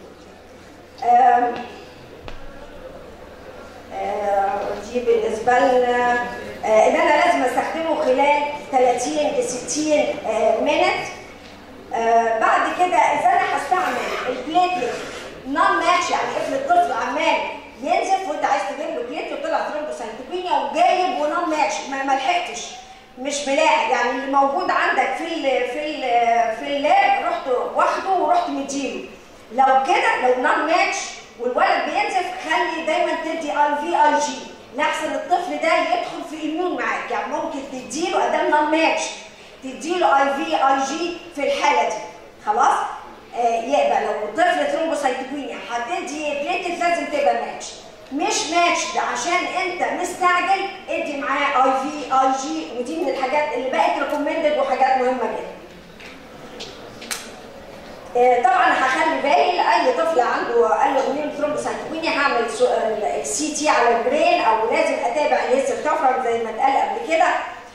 دي بالنسبه لنا آه، ان انا لازم استخدمه خلال 30 ل 60 مينت آه، بعد كده اذا انا هستعمل البليتلت نون ماتش يعني افرض الطفل عمال ينزف وانت عايز تجيب له بليتلت وطلع ثرومبوسايتوبينيا وجايب ونون ماتش ما ما لحقتش مش ملاحق يعني اللي موجود عندك في ال في ال في اللاب رحت واخده ورحت مديله لو كده لو نون ماتش والولد بينزف خلي دايما تدي اي في اي جي لحسن الطفل ده يدخل في اميون معاك يعني ممكن تديله ادام نون ماتش تديله اي في اي جي في الحاله دي خلاص آه يبقى لو الطفل ثرومبوسايتوبينيا هتدي بليتلت لازم تبقى ماتش مش ماتش ده عشان انت مستعجل ادي معاه اي في اي جي ودي من الحاجات اللي بقت ريكومندد وحاجات مهمه جدا آه، طبعا هخلي بالي لاي طفل عنده قال اميون ثرومبوسايتوبينيا هعمل السي تي على البرين او لازم اتابع الهيستوفرم زي ما اتقال قبل كده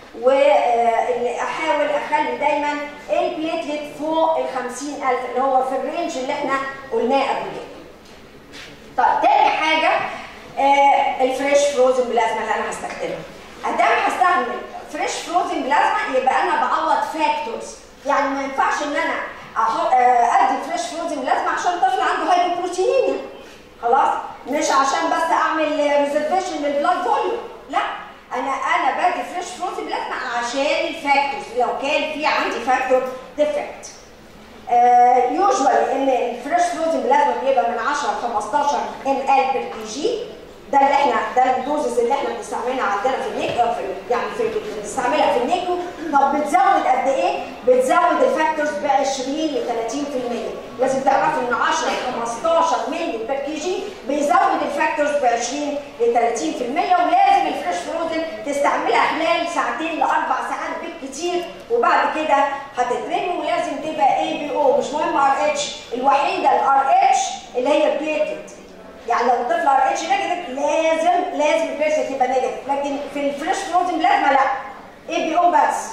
واحاول اخلي دايما البليتلت فوق ال 50000 اللي هو في الرينج اللي احنا قلناه قبل كده. طيب تاني حاجه آه الفريش فروزن بلازما اللي انا هستخدمها. ادام هستعمل فريش فروزن بلازما يبقى انا بعوض فاكتورز يعني ما ينفعش ان انا أحط- آه، ادي فريش فروزن بلازما عشان طفل عنده هايبوبروتينيميا خلاص مش عشان بس اعمل ريزرفيشن للبلاد فوليوم لا انا انا بدي فريش فروزن بلازما عشان الفاكتورز لو كان في عندي فاكتور ديفكت يوجوالي ان الفريش فروزن بلازما بيبقى من 10 ل 15 ام ال بير كي جي ده اللي احنا ده الدوزز اللي احنا بنستعملها عندنا في النيك في يعني في بنستعملها في النيكو طب بتزود قد ايه؟ بتزود الفاكتورز ب 20 ل 30% لازم تعرف ان 10 ل 15 مللي بير كي جي بيزود الفاكتورز ب 20 ل 30% ولازم الفريش فروزن تستعملها خلال ساعتين لاربع ساعات بالكتير وبعد كده هتترمي ولازم تبقى اي بي او مش مهم ار اتش الوحيده الار اتش اللي هي بليتد يعني لو الطفل ار اتش نيجاتيف لازم لازم البيرسنت يبقى نيجاتيف لكن في الفريش فروزن بلازما لا اي بي او بس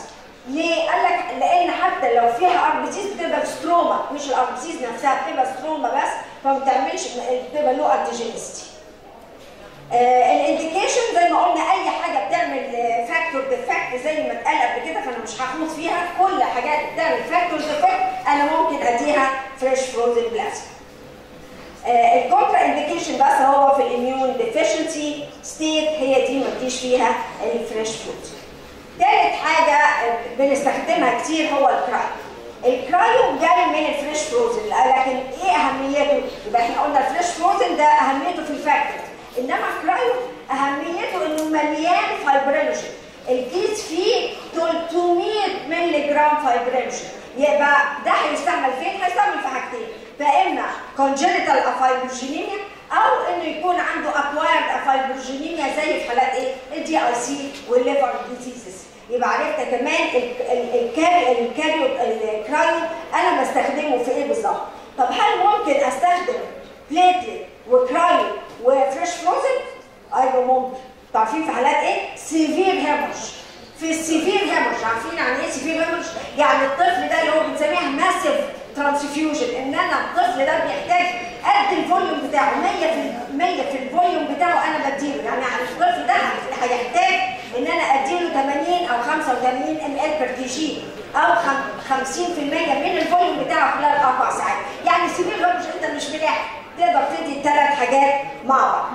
ليه؟ قال لك لان حتى لو فيها اربسيس بتبقى ستروما مش الاربسيس نفسها بتبقى ستروما بس فما بتعملش بتبقى لو انتيجينستي. آه الانديكيشن زي ما قلنا اي حاجه بتعمل فاكتور ديفكت زي ما اتقال قبل كده فانا مش هخوض فيها كل حاجات بتعمل فاكتور ديفكت انا ممكن اديها فريش فروزن بلازما. آه الكونترا انديكيشن بس هو في الاميون ديفيشنسي ستيت هي دي ما تجيش فيها الفريش فروت. ثالث حاجه بنستخدمها كتير هو الكرايو. الكرايو جاي من الفريش فروزن لكن ايه اهميته؟ يبقى احنا قلنا الفريش فروزن ده اهميته في الفاكتور انما الكرايو اهميته انه مليان فايبرينوجين الكيس فيه 300 مللي جرام فايبرينوجين يبقى ده هيستعمل فين؟ هيستعمل في حاجتين فاما كونجنتال افايبروجينيميا او انه يكون عنده اكوايرد افايبروجينيميا زي في حالات ايه؟ الدي اي سي والليفر ديزيزز يبقى عرفت كمان الكاري الكاريو الكرايو انا بستخدمه في ايه بالظبط؟ طب هل ممكن استخدم بليتلت وكرايو وفريش فروزن؟ ايوه ممكن عارفين في حالات ايه؟ سيفير هيمورج في السيفير هيمورج عارفين يعني ايه سيفير هيمورج؟ يعني الطفل ده اللي هو بنسميها ماسيف ترانسفيوجن ان انا الطفل ده بيحتاج قد الفوليوم بتاعه 100 في 100 في الفوليوم بتاعه انا بديله يعني الطفل ده هيحتاج ان انا اديله 80 او 85 ام ال بير كي جي او 50% من الفوليوم بتاعه خلال اربع ساعات يعني سيفير هيمورج انت مش ملاحق تقدر تدي الثلاث حاجات مع بعض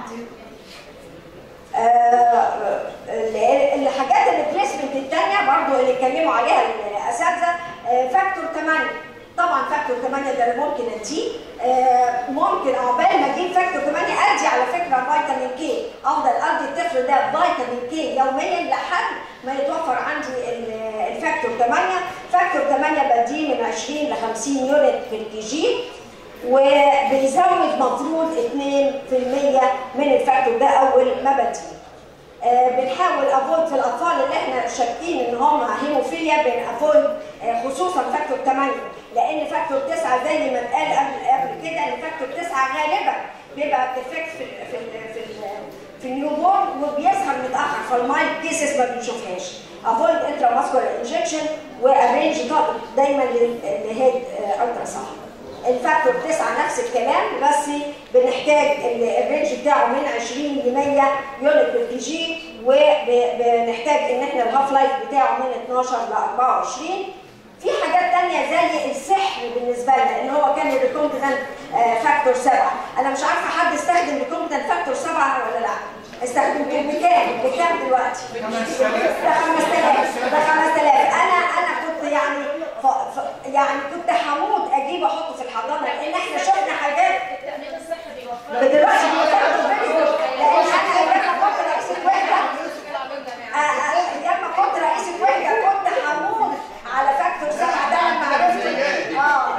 آه الحاجات الريبليسمنت الثانيه برضو اللي اتكلموا عليها الاساتذه آه فاكتور 8 طبعا فاكتور 8 ده اللي ممكن اديه آه ممكن عقبال ما اجيب فاكتور 8 ادي على فكره فيتامين كي افضل ادي الطفل ده فيتامين كي يوميا لحد ما يتوفر عندي الفاكتور 8 فاكتور 8 بديه من 20 ل 50 يونت في الكي جي وبنزود مفروض 2% من الفاكتور ده اول ما بديه. آه بنحاول افويد في الاطفال اللي احنا شاكين ان هم هيموفيليا بنافويد آه خصوصا فاكتور 8 لان فاكتور 9 زي ما اتقال قبل قبل كده ان فاكتور 9 غالبا بيبقى ديفكت في ال في ال في ال في النيو بورن وبيظهر متاخر فالمايل كيسز ما بنشوفهاش. افويد انترا ماسكولار انجكشن وارينج دايما للهيد الترا ساوند. الفاكتور 9 نفس الكلام بس بنحتاج الرينج بتاعه من 20 ل 100 يونت بير جي وبنحتاج ان احنا الهاف لايف بتاعه من 12 ل 24 في حاجات تانية زي السحر بالنسبة لنا اللي هو كان الريكومبتنت فاكتور 7 انا مش عارفة حد استخدم ريكومبتنت فاكتور 7 ولا لا استخدمته بكام؟ بكام دلوقتي؟ ده 5000 ده 5000 انا انا كنت يعني ف... ف... يعني كنت هموت اجيب احطه في الحضانه لان احنا شفنا حاجات التامين الصحي بيوفر دلوقتي بيوفروا لان انا ايام ما كنت رئيسه وحده ايام ما كنت رئيسه وحده كنت هموت على فاكتور سبعه ده لما عرفت اه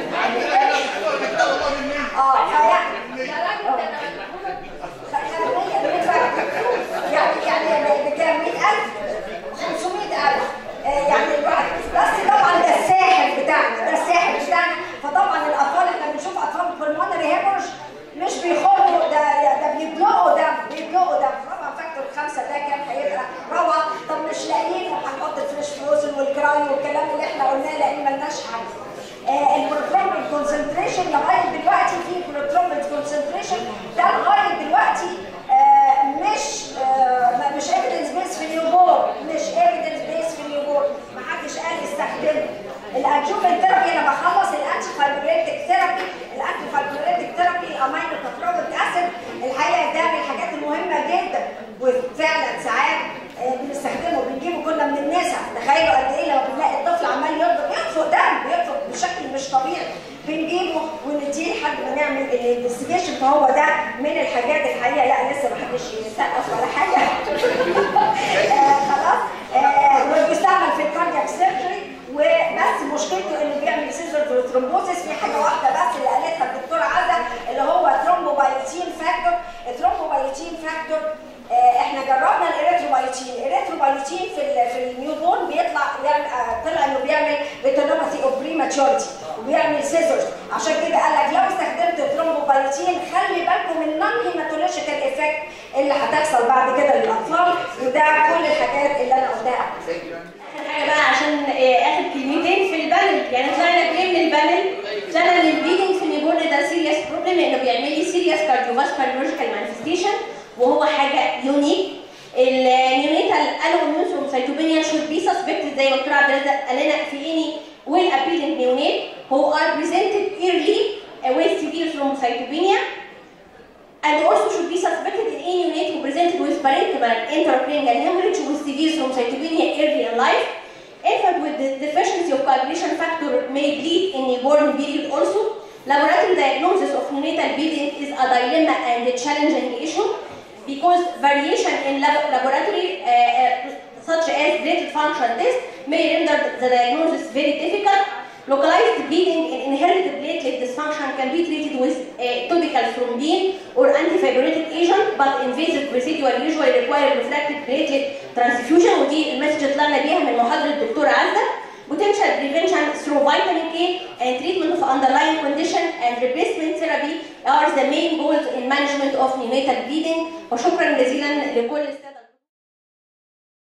اه فيعني يعني يعني بكام 100000 500000 يعني بس طبعا ده الساحل بتاعنا ده الساحل بتاعنا فطبعا الاطفال احنا بنشوف اطفال بالمونري هيمورج مش بيخرجوا ده ده بيبلقوا دم بيبلقوا دم طبعا فاكتور خمسه ده كان هيبقى روعه طب مش لاقيين وهنحط الفريش فروزن والكراي والكلام اللي احنا قلناه لان ملناش حل آه البروترومبل كونسنتريشن لغايه دلوقتي في بروترومبل كونسنتريشن ده لغايه دلوقتي آه مش آه مش ايفيدنس بيس في النيوبورن مش ايفيدنس بيس في النيوبورن ما حدش قال استخدمه الادجوفنت ثيرابي انا بخلص الانتي فايبريتك ثيرابي الانتي فايبريتك ثيرابي الامينو كافلوبيك اسيد الحقيقه ده من الحاجات المهمه جدا وفعلا ساعات بنستخدمه بنجيبه كنا من النساء تخيلوا قد ايه لما بنلاقي الطفل عمال يضرب ينفق دم بينفق بشكل مش طبيعي بنجيبه ونديه لحد ما نعمل الانفستيجيشن فهو ده من الحاجات الحقيقه لا لسه ما حدش يسقف ولا حاجه آه خلاص آه وبيستعمل في الكاردياك سيرجري وبس مشكلته انه بيعمل سيزر ثرومبوسيس في حاجه واحده بس اللي قالتها الدكتوره عزه اللي هو ثرومبوبايوتين فاكتور الثرومبوبايوتين فاكتور آه احنا جربنا الاريثروبايوتين الاريثروبايوتين في ال في النيو بورن بيطلع بيعمل آه طلع انه بيعمل ريتينوباثي اوف بريماتشورتي وبيعمل سيزرز عشان كده قال لك لو استخدمت الثرومبوبايوتين خلي بالكم من النون هيماتولوجيكال افكت اللي هتحصل بعد كده للاطفال وده كل الحاجات اللي انا قلتها حاجه بقى عشان آه، اخد كلمتين في البانل يعني طلعنا بايه من البانل؟ طلعنا ان البليدنج في النيبورن ده سيريس بروبلم لانه بيعمل لي سيريس كارديوفاسكولار نيورولوجيكال مانيفستيشن وهو حاجه يونيك النيونيتال الوميون ثرومبوسايتوبينيا should be suspected زي ما دكتور عبد الرزاق قال لنا في any well appealing neonate who are presented early uh, with severe thrombocytopenia and also should be suspected in any neonate who presented with parenchymal intracranial hemorrhage with severe thrombocytopenia early in life. Infant with the deficiency of coagulation factor may bleed in newborn period also. Laboratory diagnosis of neonatal bleeding is a dilemma and a challenging issue because variation in lab- laboratory uh, uh, such as platelet function test may render the diagnosis very difficult. Localized bleeding in inherited platelet dysfunction can be treated with a topical thrombin or antifibrinotic agent, but invasive residual usually require refracted platelet transfusion ودي المسج طلعنا بيها من محاضرة الدكتور عزة. Potential prevention through vitamin K and treatment of underlying condition and replacement therapy are the main goals in management of neonatal bleeding وشكرا جزيلا لكل السادة